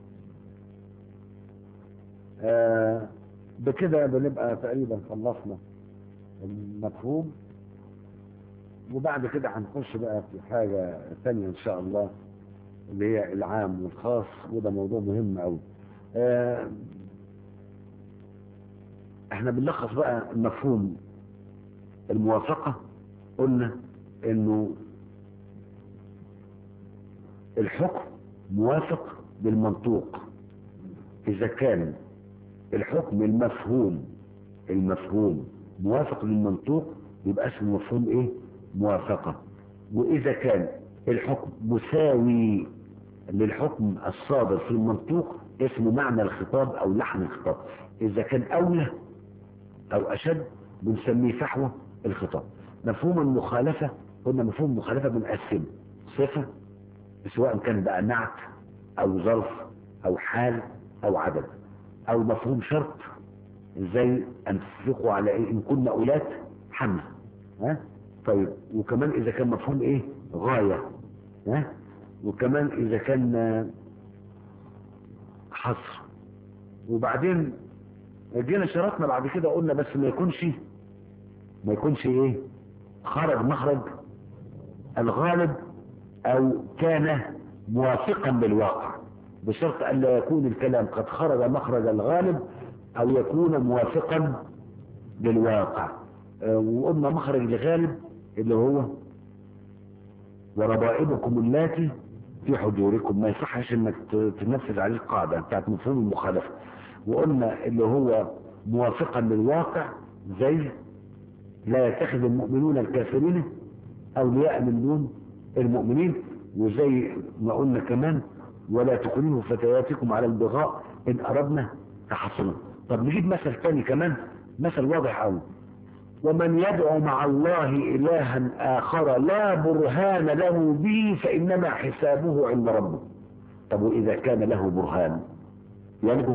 آه بكده بنبقى تقريبا خلصنا المفهوم وبعد كده هنخش بقى في حاجة ثانية ان شاء الله اللي هي العام والخاص وده موضوع مهم قوي آه احنا بنلخص بقى مفهوم الموافقة قلنا انه الحكم موافق للمنطوق اذا كان الحكم المفهوم المفهوم موافق للمنطوق يبقى اسمه مفهوم ايه موافقة واذا كان الحكم مساوي للحكم الصادر في المنطوق اسمه معنى الخطاب او لحن الخطاب اذا كان اولى او اشد بنسميه فحوى الخطاب مفهوم المخالفة قلنا مفهوم المخالفة بنقسمه صفة سواء كان بقى نعت او ظرف او حال او عدد او مفهوم شرط زي ان تنفقوا على ايه ان كنا اولاد حمل ها طيب وكمان اذا كان مفهوم ايه غاية ها وكمان اذا كان حصر وبعدين جينا شرطنا بعد كده قلنا بس ما يكونش ما يكونش ايه خرج مخرج الغالب او كان موافقا للواقع بشرط ان لا يكون الكلام قد خرج مخرج الغالب او يكون موافقا للواقع آه، وقلنا مخرج الغالب اللي هو وربائبكم اللاتي في حجوركم ما يصحش انك ت- تنفذ عليه القاعدة بتاعت مفهوم المخالفة وقلنا اللي هو موافقا للواقع زي لا يتخذ المؤمنون الكافرين اولياء من دون المؤمنين وزي ما قلنا كمان ولا تكرهوا فتياتكم على البغاء ان اردنا تحصنا طب نجيب مثل تاني كمان مثل واضح قوي ومن يدعو مع الله الها اخر لا برهان له به فانما حسابه عند ربه طب واذا كان له برهان يلغو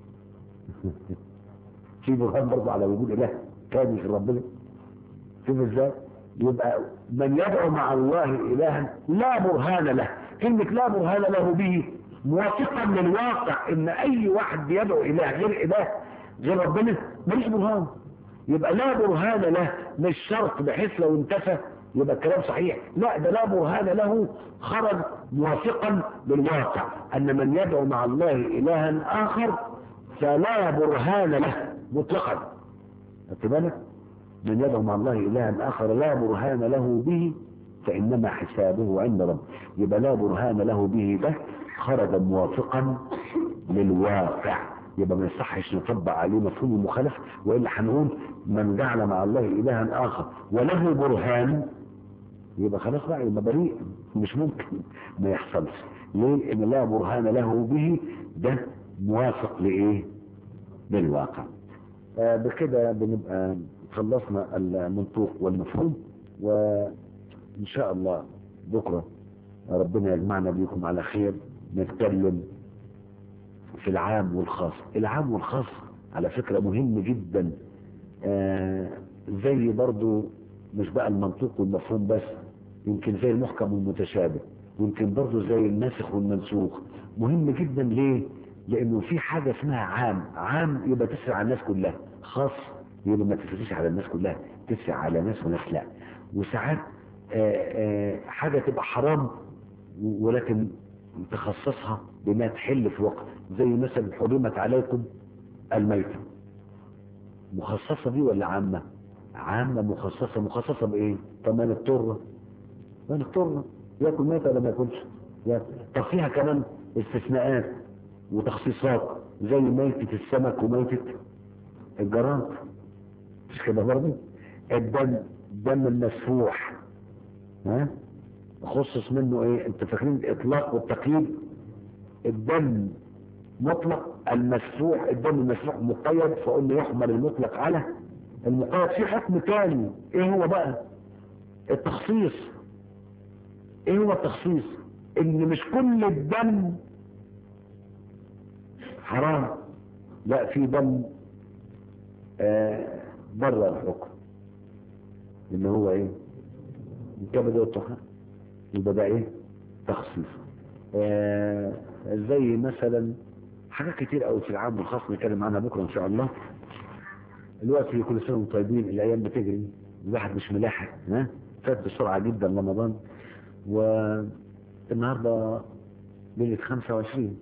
في برهان برضه على وجود اله كامل في ربنا شوف ازاي يبقى من يدعو مع الله الها لا برهان له كلمة لا برهان له به موافقا للواقع ان اي واحد بيدعو اله غير اله غير ربنا ملوش برهان يبقى لا برهان له مش شرط بحيث لو انتفى يبقى الكلام صحيح لا ده لا برهان له خرج موافقا للواقع ان من يدعو مع الله الها اخر فلا برهان له مطلقا خدت بالك من يدعو مع الله إلها آخر لا برهان له به فإنما حسابه عند رب يبقى لا برهان له به ده خرج موافقا للواقع يبقى ما يصحش نطبق عليه مفهوم المخالفة وإلا هنقول من جعل مع الله إلها آخر وله برهان يبقى خلاص بقى يبقى بريء مش ممكن ما يحصلش ليه؟ إن لا برهان له به ده موافق لإيه؟ للواقع آه بكده بنبقى خلصنا المنطوق والمفهوم وإن شاء الله بكرة ربنا يجمعنا بيكم على خير نتكلم في العام والخاص العام والخاص على فكرة مهم جدا آه زي برضو مش بقى المنطوق والمفهوم بس يمكن زي المحكم والمتشابه يمكن برضو زي الناسخ والمنسوخ مهم جدا ليه لانه في حاجة اسمها عام عام يبقى تسرع على الناس كلها خاص يبقى ما تسرعش على الناس كلها تسرع على ناس وناس لا وساعات آه آه حاجة تبقى حرام ولكن تخصصها بما تحل في وقت زي مثلا حرمت عليكم الميتة مخصصة دي ولا عامة عامة مخصصة مخصصة بايه طب ما نضطر ما نضطر ياكل ميتة ولا ما ياكلش طب فيها كمان استثناءات وتخصيصات زي ميتة السمك وميتة الجراد مش كده برضه الدم الدم المسفوح ها خصص منه ايه انت فاكرين الاطلاق والتقييد الدم مطلق المسفوح الدم المسفوح مقيد فقلنا يحمل المطلق على المقيد في حكم تاني ايه هو بقى التخصيص ايه هو التخصيص ان مش كل الدم حرام لا في دم آه بره الحكم اللي هو ايه الكبد والطحال يبقى ده ايه تخصيص آه زي مثلا حاجات كتير قوي في العام والخاص نتكلم عنها بكره ان شاء الله الوقت في كل سنه وانتم طيبين الايام بتجري الواحد مش ملاحق ها فات بسرعه جدا رمضان والنهارده ليله 25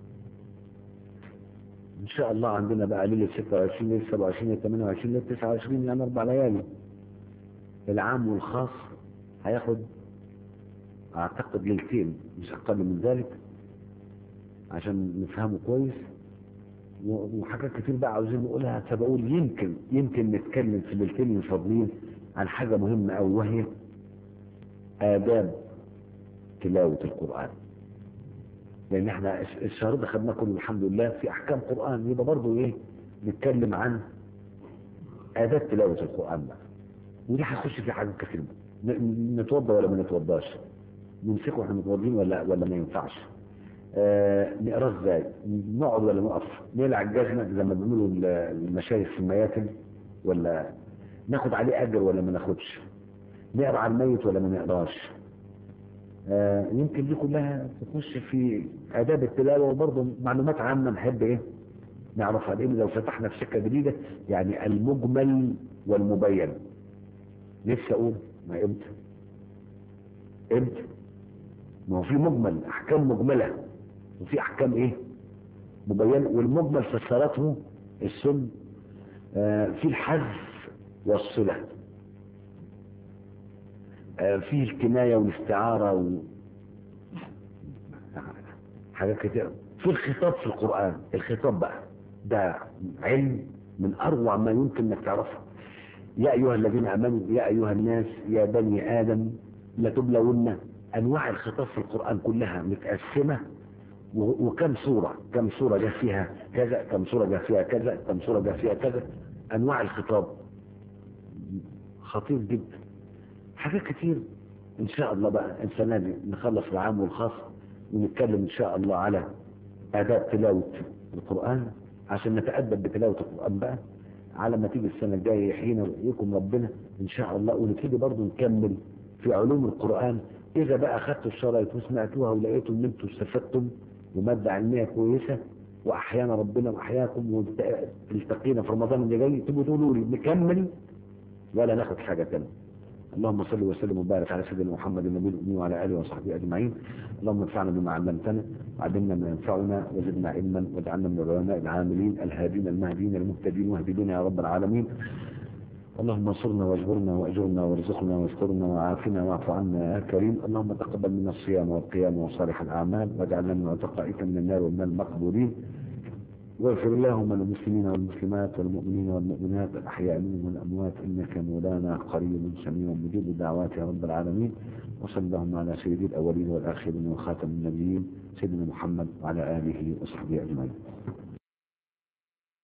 ان شاء الله عندنا بقى ليله 26 ليله 27 ليله 28 ليله 29 يعني اربع ليالي العام والخاص هياخد اعتقد ليلتين مش اقل من ذلك عشان نفهمه كويس وحاجات كتير بقى عاوزين نقولها فبقول يمكن يمكن نتكلم في الليلتين الفاضلين عن حاجة مهمة أوي وهي آداب تلاوة القرآن لأن احنا الشهر ده خدنا كله الحمد لله في أحكام قرآن يبقى برضه إيه نتكلم عن آداب تلاوة القرآن بقى ودي هتخش في حاجات كتير نتوضى ولا ما نتوضاش نمسكه واحنا متوضين ولا ولا ما ينفعش آه نقراه ازاي نقعد ولا نقف نلعب الجزمة زي ما بيقولوا المشايخ في المياتم ولا ناخد عليه اجر ولا ما ناخدش نقرا على الميت ولا ما نقراش آه يمكن دي كلها تخش في اداب التلاوه وبرضه معلومات عامه نحب ايه نعرفها لان لو فتحنا في سكه جديده يعني المجمل والمبين نفسي اقول ما امتى امتى ما هو في مجمل احكام مجمله وفي احكام ايه مبينه والمجمل فسرته السن آه في الحذف والصله آه في الكنايه والاستعاره و... حاجات كتير في الخطاب في القران الخطاب بقى ده علم من اروع ما يمكن انك تعرفه يا ايها الذين امنوا يا ايها الناس يا بني ادم لتبلون انواع الخطاب في القرآن كلها متقسمة وكم سورة كم سورة جاء فيها كذا كم سورة جاء فيها كذا كم سورة جاء فيها كذا انواع الخطاب خطير جدا حاجات كتير ان شاء الله بقى السنة دي نخلص العام والخاص ونتكلم ان شاء الله على اداب تلاوة القرآن عشان نتأدب بتلاوة القرآن بقى على ما تيجي السنة الجاية يحيينا ويحييكم ربنا ان شاء الله ونبتدي برضه نكمل في علوم القرآن إذا بقى أخذتوا الشرايط وسمعتوها ولقيتوا إن أنتوا استفدتم ومادة علمية كويسة وأحيانا ربنا وأحياكم والتقينا في رمضان اللي جاي تبقوا تقولوا لي نكمل ولا ناخد حاجة تانية اللهم صل وسلم وبارك على سيدنا محمد النبي الأمي وعلى آله وصحبه أجمعين اللهم انفعنا بما علمتنا وعلمنا ما ينفعنا وزدنا علما واجعلنا من العلماء العاملين الهادين المهديين المهتدين واهد بنا يا رب العالمين اللهم انصرنا واجبرنا واجرنا وارزقنا واسترنا وعافنا واعف عنا يا كريم اللهم تقبل منا الصيام والقيام وصالح الاعمال واجعلنا من عتقائك من النار ومن المقبولين واغفر اللهم للمسلمين والمسلمات والمؤمنين والمؤمنات الأحياء منهم والأموات إنك مولانا قريب سميع مجيب الدعوات يا رب العالمين وصلى اللهم على سيد الأولين والآخرين وخاتم النبيين سيدنا محمد وعلى آله وصحبه أجمعين